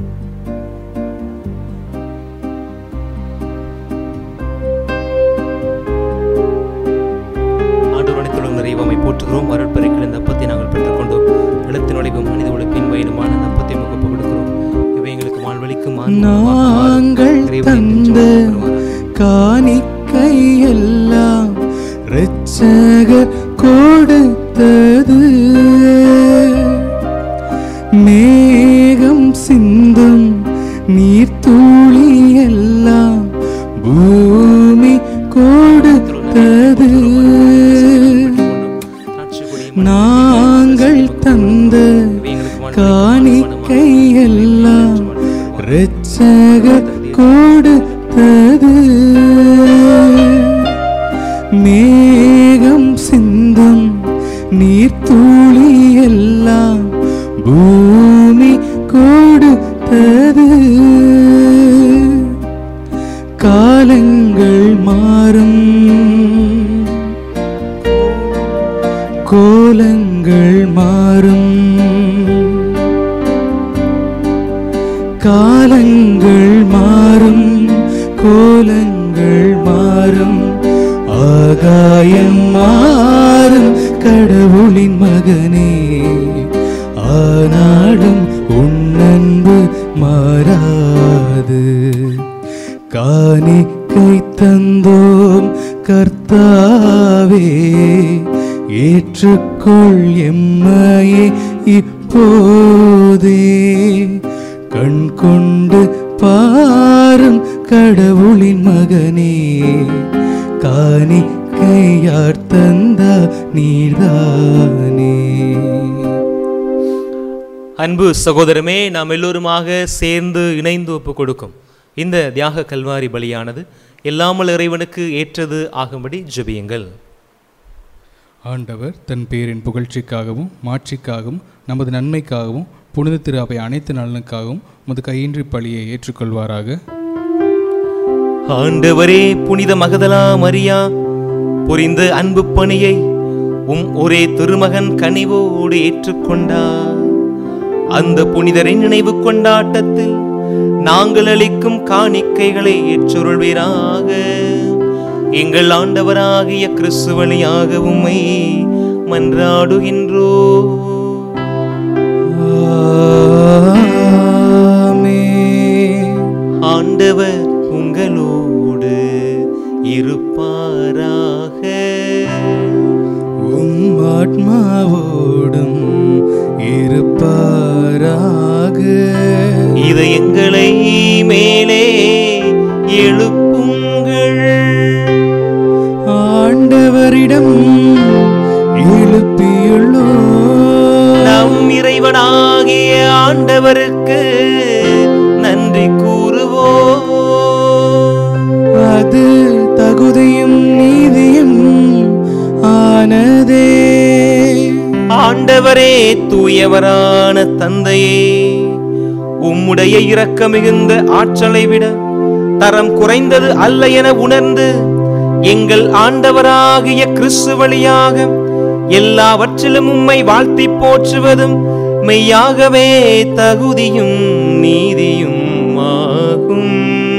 ஆண்டவர் அனைத்துடன் நிறைவாமை போற்றுகிறோம் அருட்பெருக்கில் இந்த அப்பத்தை நாங்கள் பெற்றுக்கொண்டோம் எழுத்து நுழைவும் மனித உழைப்பின் வயதுமான அந்த அப்பத்தை முகப்பு கொடுக்கிறோம் இவை எங்களுக்கு வாழ்வழிக்கும்
நாங்கள் தந்த காணிக்கையெல்லாம் இரட்சகர் கொடுத்தது மேகம் சிந்தும் நீர்த்துளி எல்லாம் பூமி கொடுத்தது நாங்கள் தந்த காணிக்கையெல்லாம் இரட்சகர் கொடுத்தது மேகம் சிந்தும் நீர்த்துளி எல்லாம் பூமி கொடுத்தது காலங்கள் மாறும் கோலங்கள் மாறும் காலங்கள் மாறும் கோலங்கள் மாறும் ஆகாயம் மாறும் கடவுளின் மகனே ஆனாலும் உன்னன்பு மாறாது காணிக்கை தந்தோம் கர்த்தாவே ஏற்றுக்கொள் எம்மையே இப்போதே கண் கொண்டு பாரும் கடவுளின் மகனே காணிக்கையார் தந்த நீர்தானே
அன்பு சகோதரமே நாம் எல்லோருமாக சேர்ந்து இணைந்து ஒப்பு கொடுக்கும் இந்த தியாக கல்வாரி பலியானது எல்லாமல் இறைவனுக்கு ஏற்றது ஆகும்படி ஜெபியுங்கள்
ஆண்டவர் தன் பேரின் புகழ்ச்சிக்காகவும் மாட்சிக்காகவும் நமது நன்மைக்காகவும் புனித திரு அவை அனைத்து நலனுக்காகவும் உமது கையின்றி பலியை ஏற்றுக்கொள்வாராக
ஆண்டவரே புனித மகதலா மரியா புரிந்த அன்பு பணியை உம் ஒரே திருமகன் கனிவோடு ஏற்றுக்கொண்டார் அந்த புனிதரின் நினைவு கொண்டாட்டத்தில் நாங்கள் அளிக்கும் காணிக்கைகளை ஏற்றுருள்வீராக எங்கள் ஆண்டவராகிய கிறிஸ்து வழியாக உம்மை மன்றாடுகின்றோ
ஆமென்.
ஆண்டவர் உங்களோடு இருப்பாராக
உம் ஆத்மாவோடும் இருப்பாராக
இது எங்களை மேலே எழுப்புங்கள்
ஆண்டவரிடம் எழுப்பியுள்ளோ
நம் இறைவனாகிய ஆண்டவருக்கு நன்றி கூறுவோம்
அது தகுதியும் நீதியும் ஆனதே
ஆண்டவரே தூயவரான தந்தையே உம்முடைய இரக்க மிகுந்த ஆற்றலை விட தரம் குறைந்தது அல்ல என உணர்ந்து எங்கள் ஆண்டவராகிய கிறிஸ்து வழியாக எல்லாவற்றிலும் உம்மை வாழ்த்தி போற்றுவதும் மெய்யாகவே தகுதியும் நீதியும் ஆகும்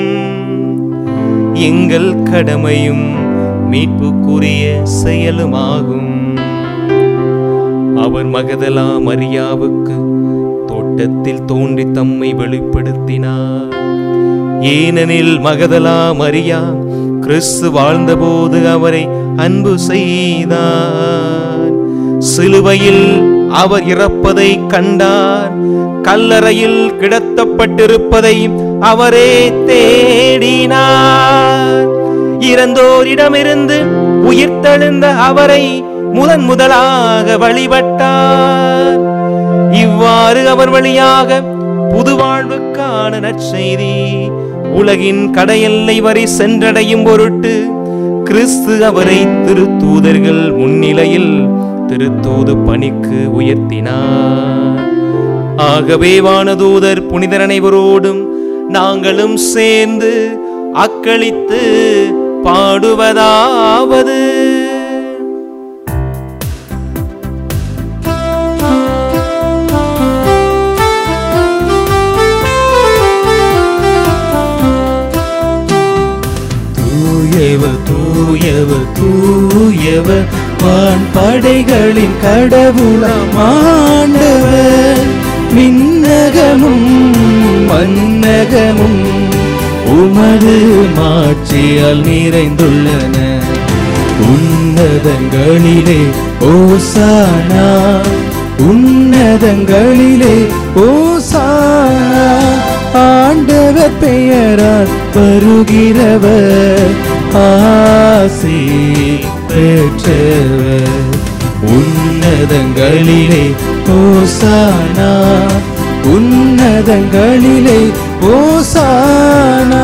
எங்கள் கடமையும் மீட்புக்குரிய செயலுமாகும் அவர் மகதலா மரியாவுக்கு தோட்டத்தில் தோன்றி தம்மை வெளிப்படுத்தினார் ஏனெனில் மகதலா மரியா கிறிஸ்து வாழ்ந்தபோது அவரை அன்பு செய்தார் சிலுவையில் அவர் இறப்பதை கண்டார் கல்லறையில் கிடத்தப்பட்டிருப்பதை அவரே தேடினார் இறந்தோரிடமிருந்து உயிர்த்தெழுந்த அவரை முதன் முதலாக வழிபட்டார் இவ்வாறு அவர் வழியாக புது வாழ்வுக்கான நற்செய்தி உலகின் கடையெல்லை வரை சென்றடையும் பொருட்டு கிறிஸ்து அவரை திருத்தூதர்கள் முன்னிலையில் திருத்தூது பணிக்கு உயர்த்தினார் ஆகவே வானதூதர் புனிதர் அனைவரோடும் நாங்களும் சேர்ந்து அக்களித்து பாடுவதாவது
தூயவர் தூயவர் தூயவர் வான் படைகளின் கடவுளாம் ஆண்டவர் விண்ணகமும் மன்னகமும் உமது மாட்சியால் நிறைந்துள்ளன உன்னதங்களிலே ஓசானா உன்னதங்களிலே ஓசானா ஆண்டவர் பெயரால் வருகிறவர் ஆசி பெற்றவர் உன்னதங்களிலே ஓசானா உன்னதங்களிலே ஓசானா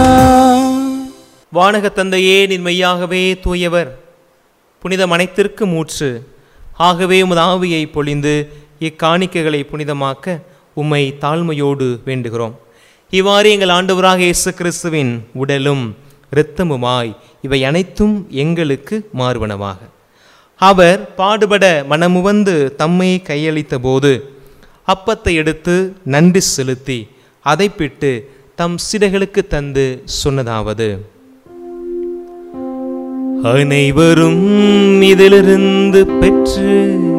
வானக தந்தையே நீர் மெய்யாகவே தூயவர் புனிதம் அனைத்திற்கு மூற்று ஆகவே உமது ஆவியை பொழிந்து இக்காணிக்கைகளை புனிதமாக்க உம்மை தாழ்மையோடு வேண்டுகிறோம் இவ்வாறு எங்கள் ஆண்டவராக இயேசு கிறிஸ்துவின் உடலும் இரத்தமுமாய் இவை அனைத்தும் எங்களுக்கு மாறுவனவாக அவர் பாடுபட மனமுவந்து தம்மை கையளித்த போது அப்பத்தை எடுத்து நன்றி செலுத்தி அதை பிட்டு தம் சிடைகளுக்கு தந்து சொன்னதாவது அனைவரும் இதிலிருந்து பெற்று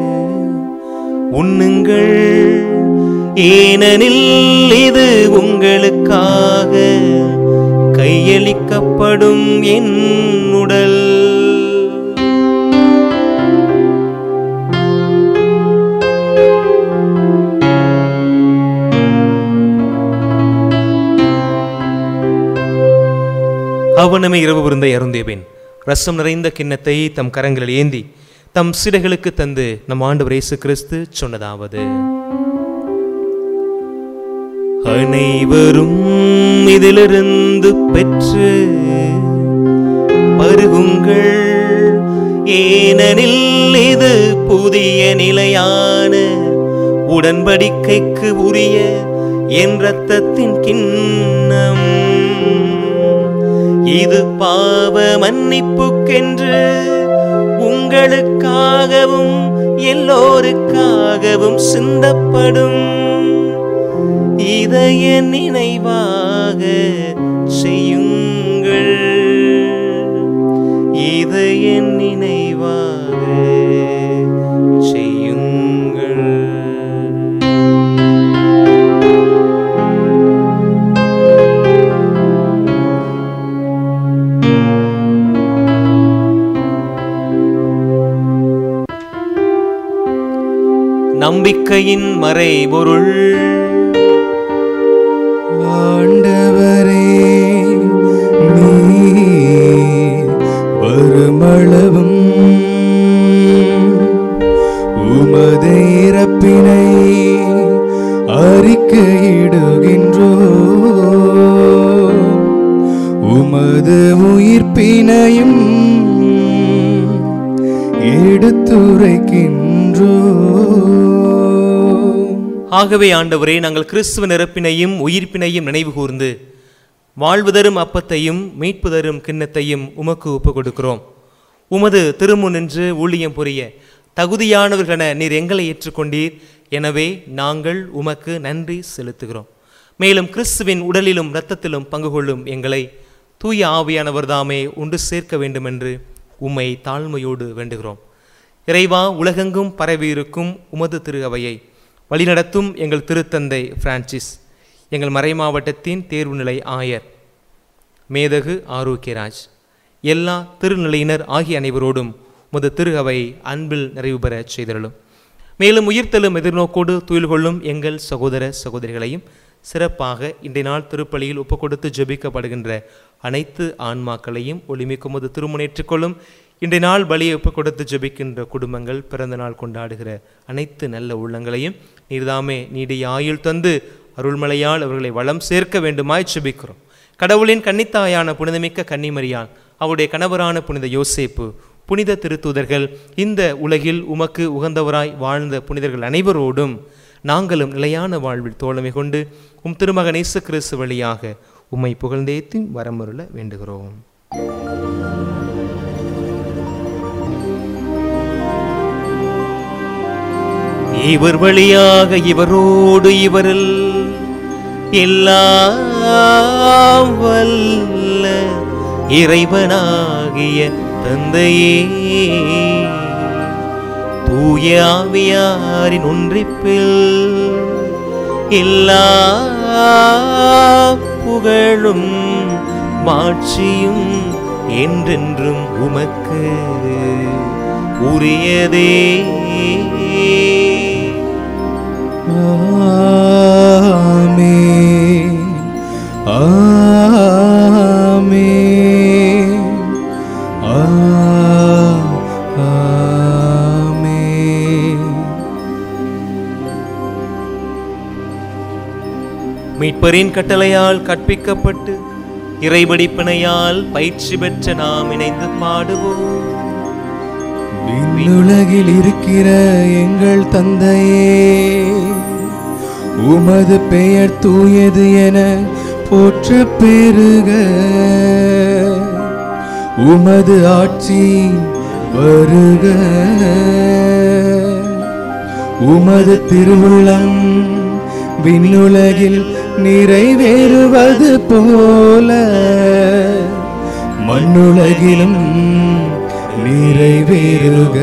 உண்ணுங்கள் ஏனெனில் இது உங்களுக்காக கையளிக்கப்படும் என் உடல் அவனமே இரவு விருந்தை அருந்தியபின் ரசம் நிறைந்த கிண்ணத்தை தம் கரங்களில் ஏந்தி தம் சிடைகளுக்கு தந்து நம் ஆண்டவர் இயேசு கிறிஸ்து சொன்னதாவது அனைவரும் இதிலிருந்து பெற்று பருகுங்கள் ஏனெனில் இது புதிய நிலையான உடன்படிக்கைக்கு உரிய என் இரத்தத்தின் கிண்ணம் இது பாவ மன்னிப்புக்கென்று உங்களுக்காகவும் எல்லோருக்காகவும் சிந்தப்படும் இதய நினைவாக செய்யுங்கள் இதய நினைவாக செய்யுங்கள் நம்பிக்கையின் மறைபொருள்
ஆண்டவரே நீ வருமளவும் உமது இறப்பினை அறிக்கையிடுகின்றோ உமது உயிர்ப்பினையும் எடுத்துரைக்கின்றோ
ஆகவே ஆண்டவரே நாங்கள் கிறிஸ்துவ நிரப்பினையும் உயிர்ப்பினையும் நினைவு கூர்ந்து வாழ்வு தரும் அப்பத்தையும் மீட்பு தரும் கிண்ணத்தையும் உமக்கு ஒப்புக் கொடுக்கிறோம் உமது திருமுனின்று ஊழியம் புரிய தகுதியானவர்களென நீர் எங்களை ஏற்றுக்கொண்டீர் எனவே நாங்கள் உமக்கு நன்றி செலுத்துகிறோம் மேலும் கிறிஸ்துவின் உடலிலும் இரத்தத்திலும் பங்கு கொள்ளும் எங்களை தூய ஆவியானவர் தாமே ஒன்று சேர்க்க வேண்டுமென்று உம்மை தாழ்மையோடு வேண்டுகிறோம் இறைவா உலகெங்கும் பரவியிருக்கும் உமது திரு அவையை வழிநடத்தும் எங்கள் திருத்தந்தை பிரான்சிஸ் எங்கள் மறைமாவட்டத்தின் தேர்வுநிலை ஆயர் மேதகு ஆரோக்கியராஜ் எல்லா திருநிலையினர் ஆகிய அனைவரோடும் உமது திரு அவை அன்பில் நிறைவு பெறச் செய்தருளும் மேலும் உயிர்த்தெழும் எதிர்நோக்கோடு துயில் கொள்ளும் எங்கள் சகோதர சகோதரிகளையும் சிறப்பாக இன்றைய நாள் திருப்பலியில் ஒப்புக் கொடுத்து ஜெபிக்கப்படுகின்ற அனைத்து ஆன்மாக்களையும் ஒளிமிக்கும் உமது திருமுனேற்றுக் கொள்ளும் இன்றைய நாள் பலியை ஒப்புக் கொடுத்து ஜெபிக்கின்ற குடும்பங்கள் பிறந்த நாள் கொண்டாடுகிற அனைத்து நல்ல உள்ளங்களையும் நீர்தாமே நீடிய ஆயுள் தந்து அருள்மலையால் அவர்களை வளம் சேர்க்க வேண்டுமாய் ஜெபிக்கிறோம் கடவுளின் கன்னித்தாயான புனிதமிக்க கன்னிமரியால் அவருடைய கணவரான புனித யோசேப்பு புனித திருத்தூதர்கள் இந்த உலகில் உமக்கு உகந்தவராய் வாழ்ந்த புனிதர்கள் அனைவரோடும் நாங்களும் நிலையான வாழ்வில் தோழமை கொண்டு உம் திருமகன் இயேசு கிறிஸ்து வழியாக உம்மை புகழ்ந்தேத்தி வரமருள வேண்டுகிறோம் இவர் வழியாக இவரோடு இவரில் எல்லாம் வல்ல இறைவனாகிய தந்தையே தூய ஆவியாரின் ஒன்றிப்பில் எல்லா புகழும் மாட்சியும் என்றென்றும் உமக்கு உரியதே
ஆமென் ஆமென் ஆ ஆமென்
மீட்பரின் கட்டளையால் கற்பிக்கப்பட்டு இறைபடிப்பினையால் பயிற்சி பெற்ற நாம் இணைந்து பாடுவோம்
விண்ணுலகில் இருக்கிற எங்கள் தந்தையே உமது பெயர் தூயது என போற்ற பெருக உமது ஆட்சி வருக உமது திருவுள்ளம் விண்ணுலகில் நிறைவேறுவது போல மண்ணுலகிலும் நிறைவேறுக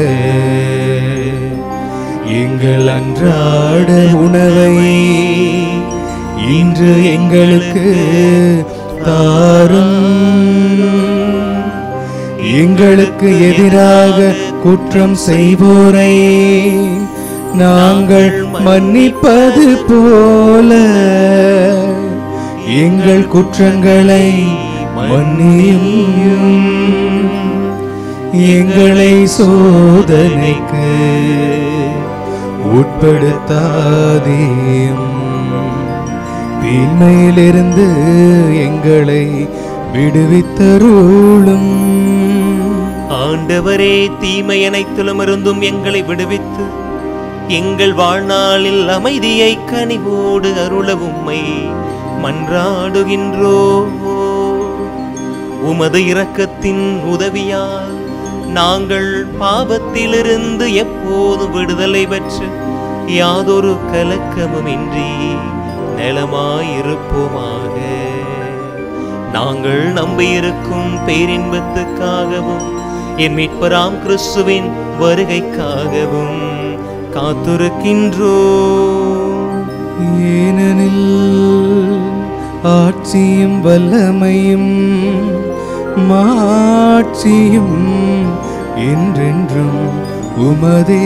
எங்கள் அன்றாட உணவை இன்று எங்களுக்கு தாரும் எங்களுக்கு எதிராக குற்றம் செய்வோரை நாங்கள் மன்னிப்பது போல எங்கள் குற்றங்களை மன்னியும் எங்களை சோதனைக்கு உட்படுத்தாதேயும் தீமையிலிருந்து எங்களை விடுவித்தருளும்
ஆண்டவரே தீமை அனைத்திலும் இருந்தும் எங்களை விடுவித்து எங்கள் வாழ்நாளில் அமைதியை கனிவோடு அருள உம்மை மன்றாடுகின்றோ உமது இரக்கத்தின் உதவியால் நாங்கள் பாவத்திலிருந்து எப்போது விடுதலை பெற்று யாதொரு கலக்கமுமின்றி நலமாயிருப்போமாக நாங்கள் நம்பியிருக்கும் பேரின்பத்துக்காகவும் என் மீட்பராம் கிறிஸ்துவின் வருகைக்காகவும் காத்திருக்கின்றோ
ஏனெனில் ஆட்சியும் வல்லமையும் மாட்சியும் என்றென்றும் உமதே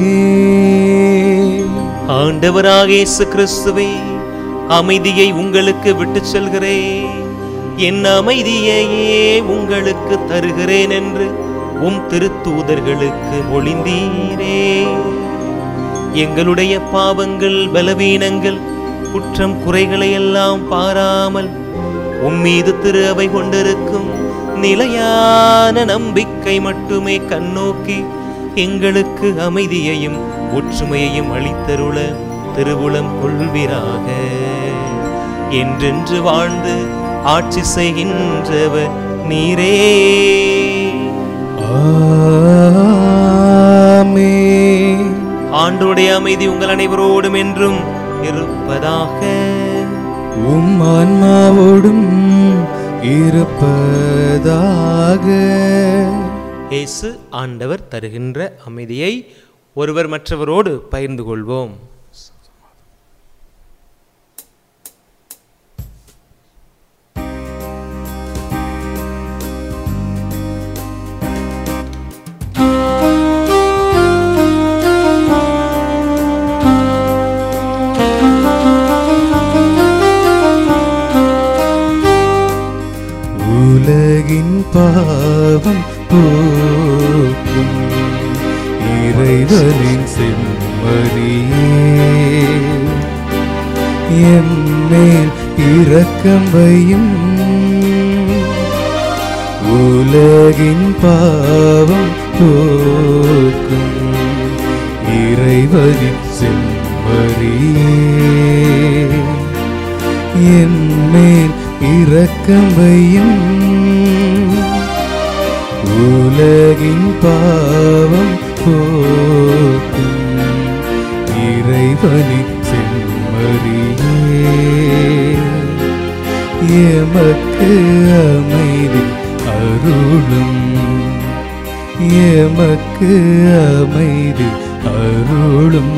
ஆண்டவராக இயேசு கிறிஸ்துவே அமைதியை உங்களுக்கு விட்டுச் செல்கிறேன் என் அமைதியையே உங்களுக்கு தருகிறேன் என்று உம் திருத்தூதர்களுக்கு மொழிந்தீரே எங்களுடைய பாவங்கள் பலவீனங்கள் குற்றம் குறைகளை எல்லாம் பாராமல் உம்மீது திரு அவை கொண்டிருக்கும் நிலையான நம்பிக்கை மட்டுமே கண்ணோக்கி எங்களுக்கு அமைதியையும் ஒற்றுமையையும் அளித்தருள திருவுளம் கொள்வீராக என்றென்று வாழ்ந்து ஆட்சி செய்கின்றவர் நீரே
ஆமென்
ஆண்டோடைய அமைதி உங்கள் அனைவரோடும் என்றும் இருப்பதாக
உம் ஆன்மாவோடும் இருப்பதாக
இயேசு ஆண்டவர் தருகின்ற அமைதியை ஒருவர் மற்றவரோடு பகிர்ந்து கொள்வோம்
உலகின் பாவம் போக்கும் இறைவனின் செம்மறியே எம்மேல் இரக்கம் வையும் உலகின் பாவம் போக்கும் இறைவனின் செம்மறியே என்மேல் இரக்கம் வையும் உலகின் பாவம் போக்கும் இறைவனின் செம்மறியே எமக்கு அமைதி அருளும் எமக்கு அமைதி அருளும்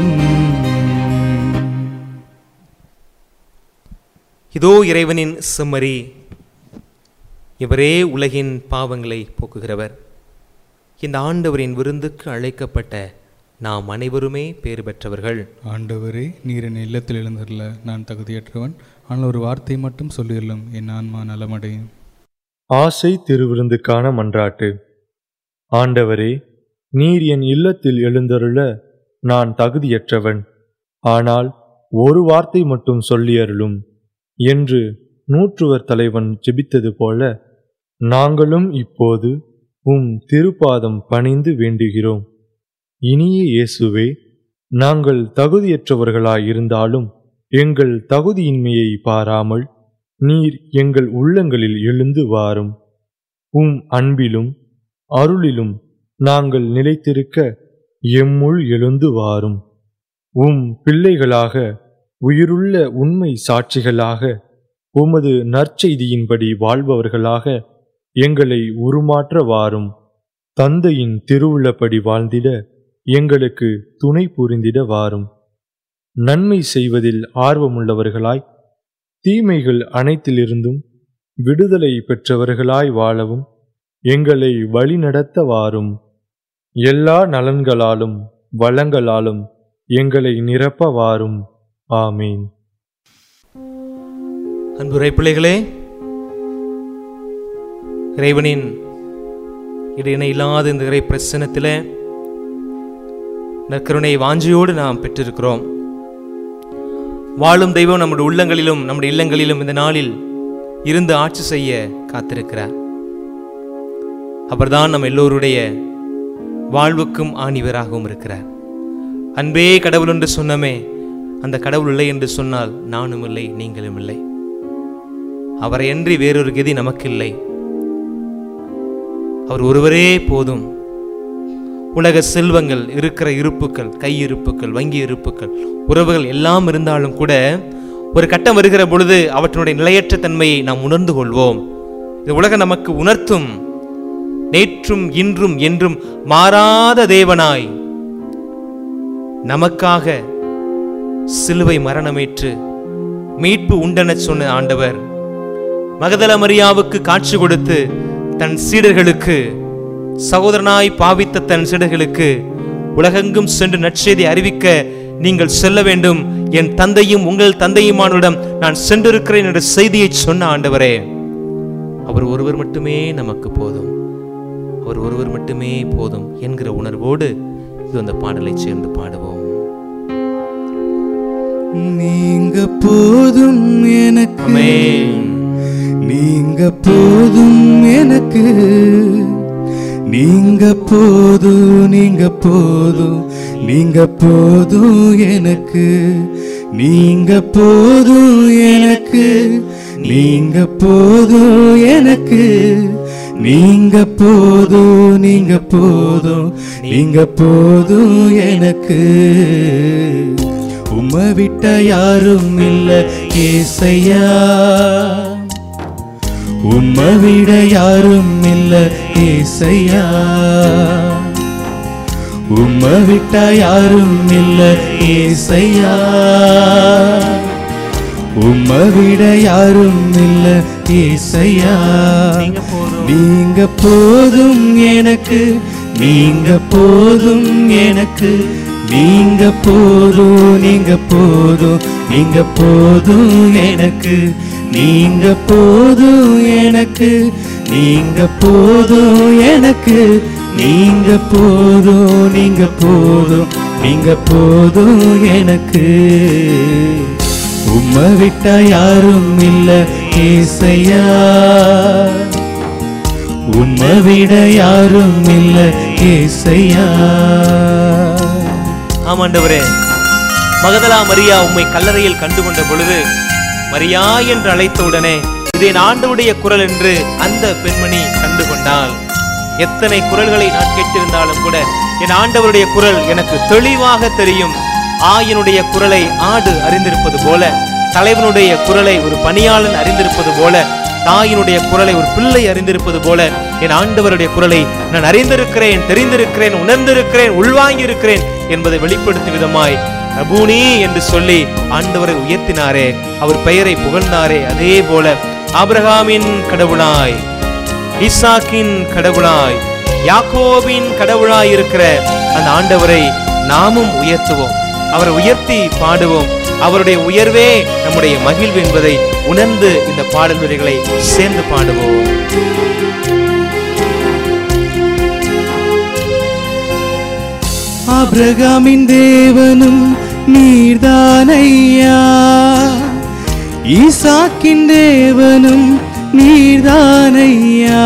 இதோ இறைவனின் செம்மறி இவரே உலகின் பாவங்களை போக்குகிறவர் இந்த ஆண்டவரின் விருந்துக்கு அழைக்கப்பட்ட நாம் அனைவருமே பேறு பெற்றவர்கள்
ஆண்டவரே நீர் என் இல்லத்தில் எழுந்தருள நான் தகுதியற்றவன் ஆனால் ஒரு வார்த்தை மட்டும் சொல்லியுள்ளும் என் ஆன்மா நலமடையும்
ஆசை திருவிருந்துக்கான மன்றாட்டு ஆண்டவரே நீர் என் இல்லத்தில் எழுந்தருள நான் தகுதியற்றவன் ஆனால் ஒரு வார்த்தை மட்டும் சொல்லியருளும் என்று நூற்றுவர் தலைவன் ஜெபித்தது போல நாங்களும் இப்போது உம் திருப்பாதம் பணிந்து வேண்டுகிறோம் இனிய இயேசுவே நாங்கள் தகுதியற்றவர்களாயிருந்தாலும் எங்கள் தகுதியின்மையை பாராமல் நீர் எங்கள் உள்ளங்களில் எழுந்து வாரும் உம் அன்பிலும் அருளிலும் நாங்கள் நிலைத்திருக்க எம்முள் எழுந்து வாரும் உம் பிள்ளைகளாக உயிருள்ள உண்மை சாட்சிகளாக உமது நற்செய்தியின்படி வாழ்பவர்களாக எங்களை உருமாற்ற வாரும் தந்தையின் திருவுள்ளப்படி வாழ்ந்திட எங்களுக்கு துணை புரிந்திட வாரும் நன்மை செய்வதில் ஆர்வமுள்ளவர்களாய் தீமைகள் அனைத்திலிருந்தும் விடுதலை பெற்றவர்களாய் வாழவும் எங்களை வழிநடத்த வாரும் எல்லா நலன்களாலும் வளங்களாலும் எங்களை நிரப்ப வாரும் ஆமீன்
அன்புரை பிள்ளைகளே இறைவனின் இடையினை இல்லாத இந்த இறை பிரசனத்தில் நற்கருணை வாஞ்சியோடு நாம் பெற்றிருக்கிறோம் வாழும் தெய்வம் நம்முடைய உள்ளங்களிலும் நம்முடைய இல்லங்களிலும் இந்த நாளில் இருந்து ஆட்சி செய்ய காத்திருக்கிறார் அவர்தான் நம் எல்லோருடைய வாழ்வுக்கும் ஆணிவராகவும் இருக்கிறார் அன்பே கடவுள் என்று சொன்னமே அந்த கடவுள் இல்லை என்று சொன்னால் நானும் இல்லை நீங்களும் இல்லை அவரை அன்றி வேறொரு கதி நமக்கில்லை அவர் ஒருவரே போதும் உலக செல்வங்கள் இருக்கிற இருப்புக்கள் கையிருப்புக்கள் வங்கி இருப்புக்கள் உறவுகள் எல்லாம் இருந்தாலும் கூட ஒரு கட்டம் வருகிற பொழுது அவற்றினுடைய நிலையற்ற தன்மையை நாம் உணர்ந்து கொள்வோம் இது உலகம் நமக்கு உணர்த்தும் நேற்றும் இன்றும் என்றும் மாறாத தேவனாய் நமக்காக சிலுவை மரணமேற்று மீட்பு உண்டெனச் சொன்ன ஆண்டவர் மகதல மரியாவுக்கு காட்சி கொடுத்து தன் சீடர்களுக்கு சகோதரனாய் பாவித்த தன் சீடர்களுக்கு உலகெங்கும் சென்று நற்செய்தி அறிவிக்க நீங்கள் செல்ல வேண்டும் என் தந்தையும் உங்கள் தந்தையுமானிடம் நான் சென்றிருக்கிறேன் என்ற செய்தியை சொன்ன ஆண்டவரே அவர் ஒருவர் மட்டுமே நமக்கு போதும் அவர் ஒருவர் மட்டுமே போதும் என்கிற உணர்வோடு இது அந்த பாடலை சேர்ந்து பாடுவோம்
நீங்க போதும் எனக்கு
ஆமென்.
நீங்க போதும் எனக்கு நீங்க போதும் நீங்க போதும் நீங்க போதும் எனக்கு நீங்க போதும் எனக்கு நீங்க போதும் எனக்கு நீங்க போதும் நீங்க போதும் நீங்க போதும் எனக்கு உம்மை விட்ட யாரும் இல்ல ஏசையா உம்மை விட யாரும் இல்ல ஏசையா உம்மை விட்ட யாரும் இல்ல ஏசையா உம்மை விட யாரும் இல்ல ஏசையா நீங்க போதும் எனக்கு நீங்க போதும் எனக்கு நீங்க போதும் நீங்க போதும் நீங்க போதும் எனக்கு நீங்க போதும் எனக்கு நீங்க போதும் எனக்கு நீங்க போதும் நீங்க போதும் நீங்க போதும் எனக்கு உம்மை விட்டா யாரும் இல்ல ஏசையா உண்மை விட யாரும் இல்ல ஏசையா
ஆமாண்டவரே மகதலா மரியா உம்மை கல்லறையில் கண்டுகொண்ட பொழுது மரியா என்று அழைத்த உடனே இது என் ஆண்டவுடைய குரல் என்று அந்த பெண்மணி கண்டுகொண்டாள் எத்தனை குரல்களை நான் கேட்டிருந்தாலும் கூட என் ஆண்டவருடைய குரல் எனக்கு தெளிவாக தெரியும் ஆயனுடைய குரலை ஆடு அறிந்திருப்பது போல தலைவனுடைய குரலை ஒரு பணியாளன் அறிந்திருப்பது போல தாயினுடைய குரலை ஒரு பிள்ளை அறிந்திருப்பது போல என் ஆண்டவருடைய குரலை நான் அறிந்திருக்கிறேன் தெரிந்திருக்கிறேன் உணர்ந்திருக்கிறேன் உள்வாங்கி இருக்கிறேன் என்பதை வெளிப்படுத்தும் விதமாய் ரபூனி என்று சொல்லி ஆண்டவரை உயர்த்தினாரே அவர் பெயரை புகழ்ந்தாரே அதே போல ஆபிரகாமின் கடவுளாய் ஈசாக்கின் கடவுளாய் யாக்கோபின் கடவுளாய் இருக்கிற அந்த ஆண்டவரை நாமும் உயர்த்துவோம் அவரை உயர்த்தி பாடுவோம் அவருடைய உயர்வே நம்முடைய மகிழ்வு என்பதை உணர்ந்து இந்த பாடல் வரிகளை சேர்ந்து பாடுவோம்
ஆபிரகாமின் தேவனும் நீர்தானையா ஈசாக்கின் தேவனும் நீர்தானையா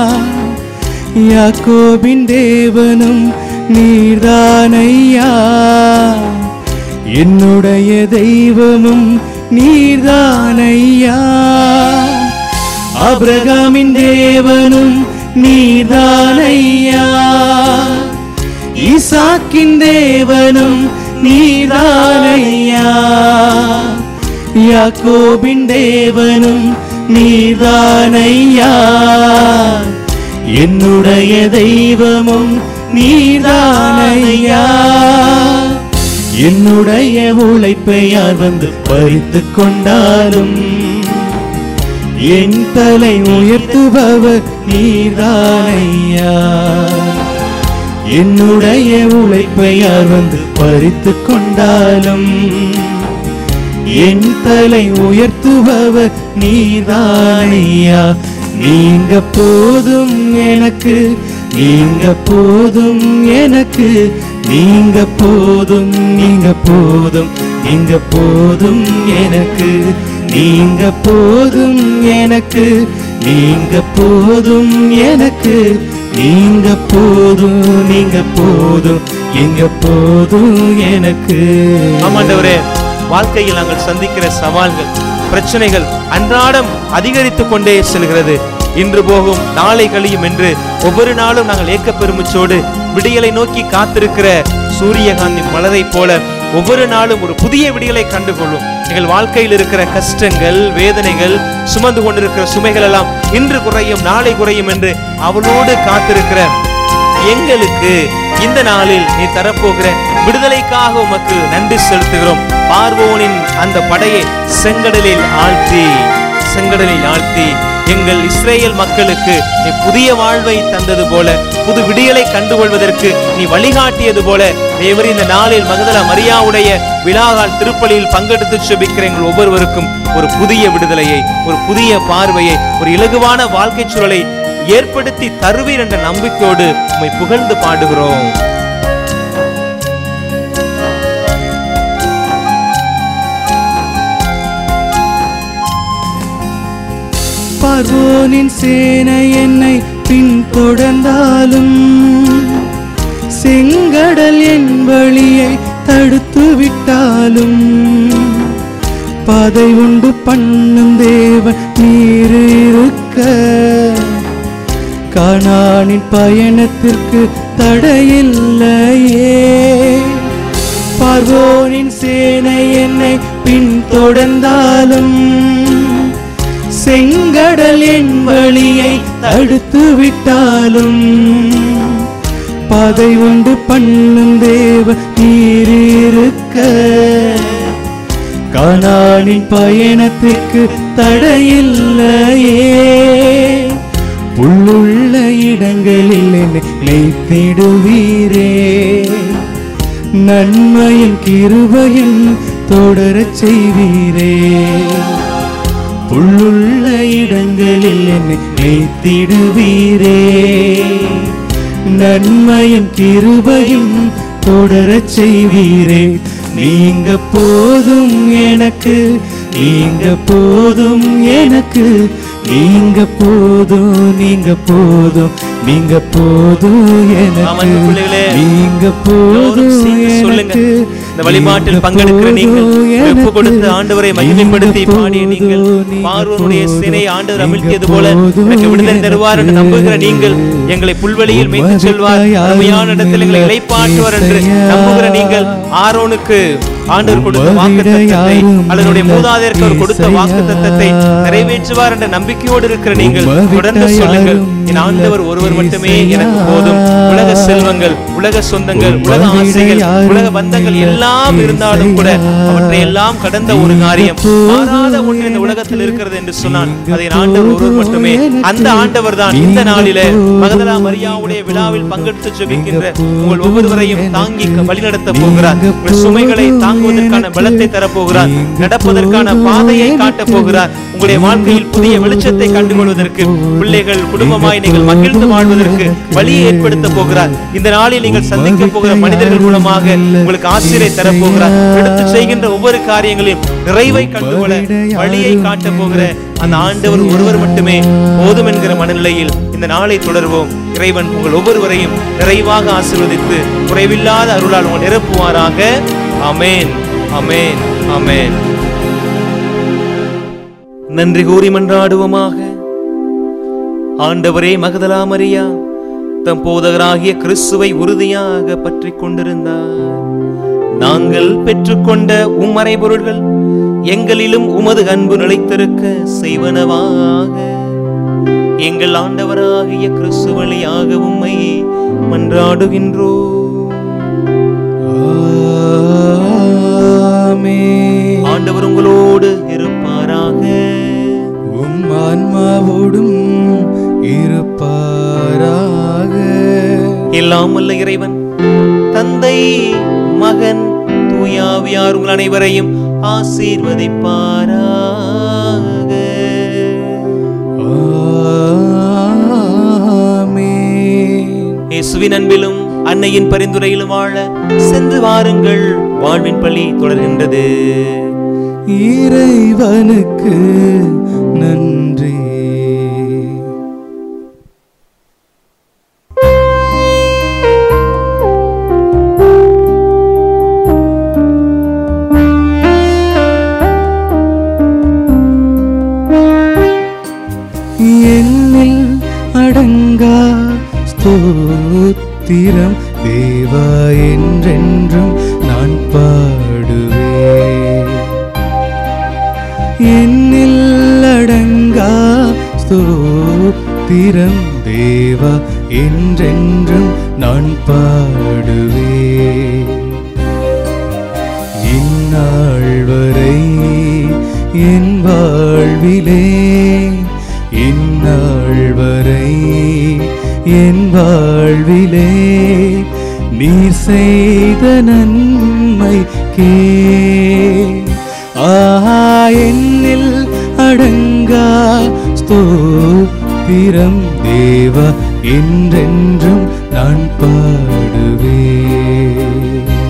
யாக்கோபின் தேவனும் நீர்தானையா என்னுடைய தெய்வமும் நீர்தானையா ஆபிரகாமின் தேவனும் நீர்தானையா ஈசாக்கின் தேவனும் நீதானையா யாக்கோபின் தேவனும் நீதானையா என்னுடைய தெய்வமும் நீதானையா என்னுடைய உழைப்பை யார் வந்து பறித்து கொண்டாலும் என் தலை உயர்த்துபவர் நீதானையா என்னுடைய உழைப்பை யார் வந்து பறித்து கொண்டாலும் என் தலை உயர்த்துபவர் நீதானையா நீங்க போதும் எனக்கு நீங்க போதும் எனக்கு நீங்க போதும் நீங்க போதும் நீங்க போதும் எனக்கு நீங்க போதும் எனக்கு நீங்க போதும் எனக்கு நீங்க போதும் நீங்க போதும் எங்க போதும் எனக்கு
ஆமாண்டவரே வாழ்க்கையில் நாங்கள் சந்திக்கிற சவால்கள் பிரச்சனைகள் அன்றாடம் அதிகரித்துக் கொண்டே செல்கிறது இன்று போகும் நாளை கழியும் என்று ஒவ்வொரு நாளும் நாங்கள் ஏக்க பெருமிச்சோடு விடியலை நோக்கி காத்திருக்கிற சூரியகாந்தி மலரை போல ஒவ்வொரு நாளும் ஒரு புதிய விடியலை கண்டுகொள்ளும் எங்கள் வாழ்க்கையில் இருக்கிற கஷ்டங்கள் வேதனைகள் சுமந்து கொண்டிருக்கிற சுமைகள் எல்லாம் இன்று குறையும் நாளை குறையும் என்று அவளோடு காத்திருக்கிற எங்களுக்கு இந்த நாளில் நீ தரப்போகிற விடுதலைக்காக உமக்கு நன்றி செலுத்துகிறோம் பார்வோனின் அந்த படையை செங்கடலில் ஆழ்த்தி செங்கடலில் ஆழ்த்தி எங்கள் இஸ்ரேல் மக்களுக்கு நீ புதிய வாழ்வை தந்தது போல புது விடியலை கண்டுகொள்வதற்கு நீ வழிகாட்டியது போல தேவர் இந்த நாளில் மகதல மரியாவுடைய விழாகால் திருப்பலியில் பங்கெடுத்து செபிக்கிற எங்கள் ஒவ்வொருவருக்கும் ஒரு புதிய விடுதலையை ஒரு புதிய பார்வையை ஒரு இலகுவான வாழ்க்கை சூழலை ஏற்படுத்தி தருவீர் என்ற நம்பிக்கையோடு உம்மை புகழ்ந்து பாடுகிறோம்
பார்வோனின் சேனை என்னை பின்தொடர்ந்தாலும் செங்கடல் என் வழியை தடுத்து விட்டாலும் பாதை உண்டு பண்ணும் தேவன் நீர் இருக்க கானானின் பயணத்திற்கு தடையில்லையே பார்வோனின் சேனை என்னை பின்தொடர்ந்தாலும் செங்கடல் என் வழியை தடுத்து விட்டாலும் பாதை உண்டு பண்ணும் தேவ நீர் இருக்க கானானின் பயணத்துக்கு தடையில்லையே புல்லுள்ள இடங்களில் என்னை மெய்த்திடுவீரே நன்மையும் கிருபையும் தொடரச் செய்வீரே புல்லுள்ள இடங்களில் என்னை வைத்திடுவீரே நன்மையும் கிருபையும் தொடரச் செய்வீரே நீங்க போதும் எனக்கு நீங்க போதும் எனக்கு நீங்க போதும் நீங்க போதும் நீங்க போதும்
ஆமா,
எனக்கு
பிள்ளைகளே,
நீங்க
எல்லோரும்
போதும்
சேர்ந்து சொல்லுங்க.
எனக்கு
இந்த வழிபாட்டில்
நீங்க
பங்கெடுக்கிற நீங்கள்
போதும்
ஒப்பு கொடுத்து
எனக்கு.
ஆண்டவரை
நீங்க
மகிமைப்படுத்தி பாடிய நீங்கள்
போதும், நீங்க
பார்வனுடைய
போதும்,
சினை ஆண்டவர்
நீங்க
அமிழ்த்தியது போல
போதும்
எனக்கு விடுதலை தருவார் என்று
எனக்கு.
நம்புகிற நீங்கள் எங்களை புல்வெளியில் மேய்த்து
உமது
செல்வார்
தயாரும்
அருமையான இடத்தில் எங்களை
இல்லை,
இளைப்பாற்றுவார் என்று
இசையா.
நம்புகிற நீங்கள் ஆரோனுக்கு ஆண்டவர் கொடுத்த
உமது
வாக்கு தத்தத்தை
தயாரும்
அதனுடைய
இல்லை,
மூதாதையருக்கு அவர் கொடுத்த
இசையா.
வாக்கு தத்தத்தை நிறைவேற்றுவார் என்ற நம்பிக்கையோடு இருக்கிற நீங்கள்
உமது
தொடர்ந்து சொல்லுங்கள்
தயாரும்
என் ஆண்டவர்
இல்லை,
ஒருவர் மட்டுமே
இசையா.
எனக்கு போதும் உலக செல்வங்கள் உலக சொந்தங்கள் உலக
உமது
ஆசைகள்
தயாரும்
உலக பந்தங்கள்
இல்லை,
எல்லாம் இருந்தாலும் கூட
இசையா.
அவற்றை எல்லாம் கடந்த ஒரு காரியம்
நீங்க
மாறாத
போதும்
ஒன்று இந்த உலகத்தில்
எனக்கு.
இருக்கிறது என்று சொன்னான்
நீங்க
அதை ஆண்டவர் ஒருவர்
போதும்
மட்டுமே
எனக்கு.
அந்த ஆண்டவர் தான் இந்த
நீங்க
நாளிலே
போதும்
மகதலா மரியாவுடைய விழாவில் பங்கெடுத்து ஜெபிக்கின்ற
நீங்க
உங்கள் ஒவ்வொருவரையும்
போதும்
தாங்கி
எனக்கு.
வழிநடத்த
நீங்க
போகிறார் உங்கள் சுமைகளை
போதும்
தாங்குவதற்கான
எனக்கு.
பலத்தை தரப்போகிறார்
நீங்க
நடப்பதற்கான
போதும்
பாதையை
எனக்கு.
காட்டப் போகிறார் உங்களுடைய
நீங்க
வாழ்க்கையில் புதிய
போதும்
வெளிச்சத்தை கண்டுகொள்வதற்கு
போதும்.
பிள்ளைகள் குடும்பமாய்
நீங்க
நீங்கள் மகிழ்ந்து
போதும்
வாழ்வதற்கு
எனக்கு.
வழியை ஏற்படுத்த போகிறார் இந்த நாளில் நீங்கள் சந்திக்க போகிற மனிதர்கள் மூலமாக உங்களுக்கு ஆசிரியை தரப்போகிறார் எடுத்து செய்கின்ற ஒவ்வொரு காரியங்களையும் நிறைவை கண்டுகொள்ள வழியை காட்டப் போகிற அந்த ஆண்டவர் ஒருவர் மட்டுமே போதும் என்கிற மனநிலையில் இந்த நாளை தொடர்வோம் இறைவன் உங்கள் ஒவ்வொருவரையும் நிறைவாக ஆசீர்வதித்து குறைவில்லாத அருளால் உங்கள் நிரப்புவாராக அமேன் அமேன் அமேன் நன்றி கூறி மன்றாடுவோமாக ஆண்டவரே மகதலா மரியா தம் போதகராகிய கிறிஸ்துவை உறுதியாக பற்றி கொண்டிருந்தார் நாங்கள் பெற்றுக்கொண்ட உம் மறைபொருள்கள் எங்களிலும் உமது அன்பு நிலைத்திருக்க செய்வனவாக எங்கள் ஆண்டவராகிய கிறிஸ்து வழியாக உம்மை மன்றாடுகின்றோ
ஆமென்.
ஆண்டவர் உங்களோடு இருப்பாராக
உம் ஆன்மாவோடும் இருப்பாராக
எல்லாம் வல்ல இறைவன் தந்தை மகன் தூயாவியார் உங்கள் அனைவரையும் ஆசீர்வதிப்பாராக
ஆமென்.
இயேசுவின் அன்பிலும் அன்னையின் பரிந்துரையிலும் வாழ சென்று வாருங்கள் வாழ்வின் பள்ளி தொடர்கின்றது
இறைவனுக்கு நன்றி என்னில் அடங்கா ஸ்தோத்திரம் தேவா என்றென்றும் நான் பாடுவேன் என்னில் அடங்கா ஸ்தோத்திரம் தேவா என்றென்றும் நான் பாடுவேன் இந்நாள் வரை என் வாழ்விலே இந்நாள் வரை என் வாழ்விலே நீர் செய்த நன்மை கே ஆஹா என்னில் அடங்கா ஸ்தோத்திரம் தேவா என்றென்றும் நான் பாடுவேன்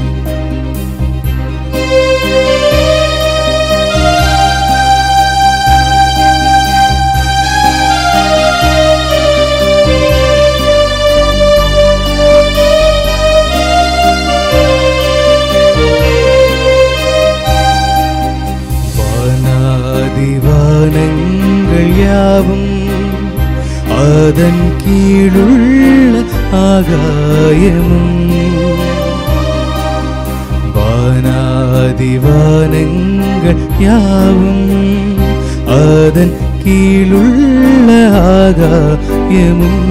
வானாதிவானங்கள் யாவும் அதன் கீழுள்ள ஆகாயமும் வானாதிவானங்கள் யாவும் அதன் கீழுள்ள ஆகாயமும்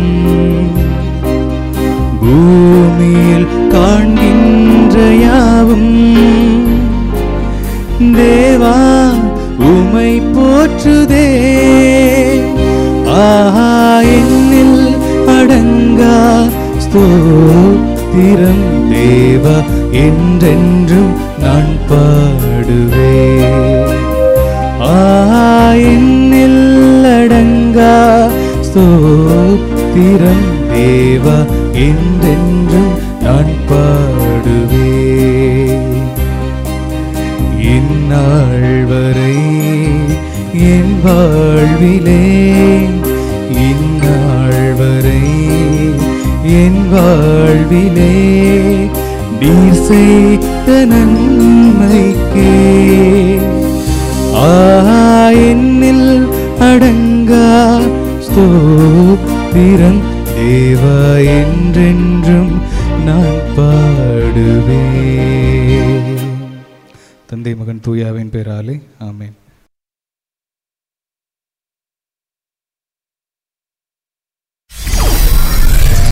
பூமியில் காண்கின்ற யாவும் தேவா உமை போற்றுதே ஆஹா என்னில் அடங்கா ஸ்தோத்திரம் தேவா என்றென்றும் நான் பாடுவேன் ஆஹா என்னில் அடங்கா ஸ்தோத்திரம் தேவா என்றென்றும் நான் பாடுவேன் இந்நாள் வரை என் வாழ்விலே இந்நாள் வரை என் வாழ்விலே நீர் செய்த நன்மைக்கே ஆ என்னில் அடங்கா ஸ்தோத்திரம் தேவா என்றென்றும் நான் பாடுவேன் தந்தை மகன் தூயாவின் பேராலே ஆமென்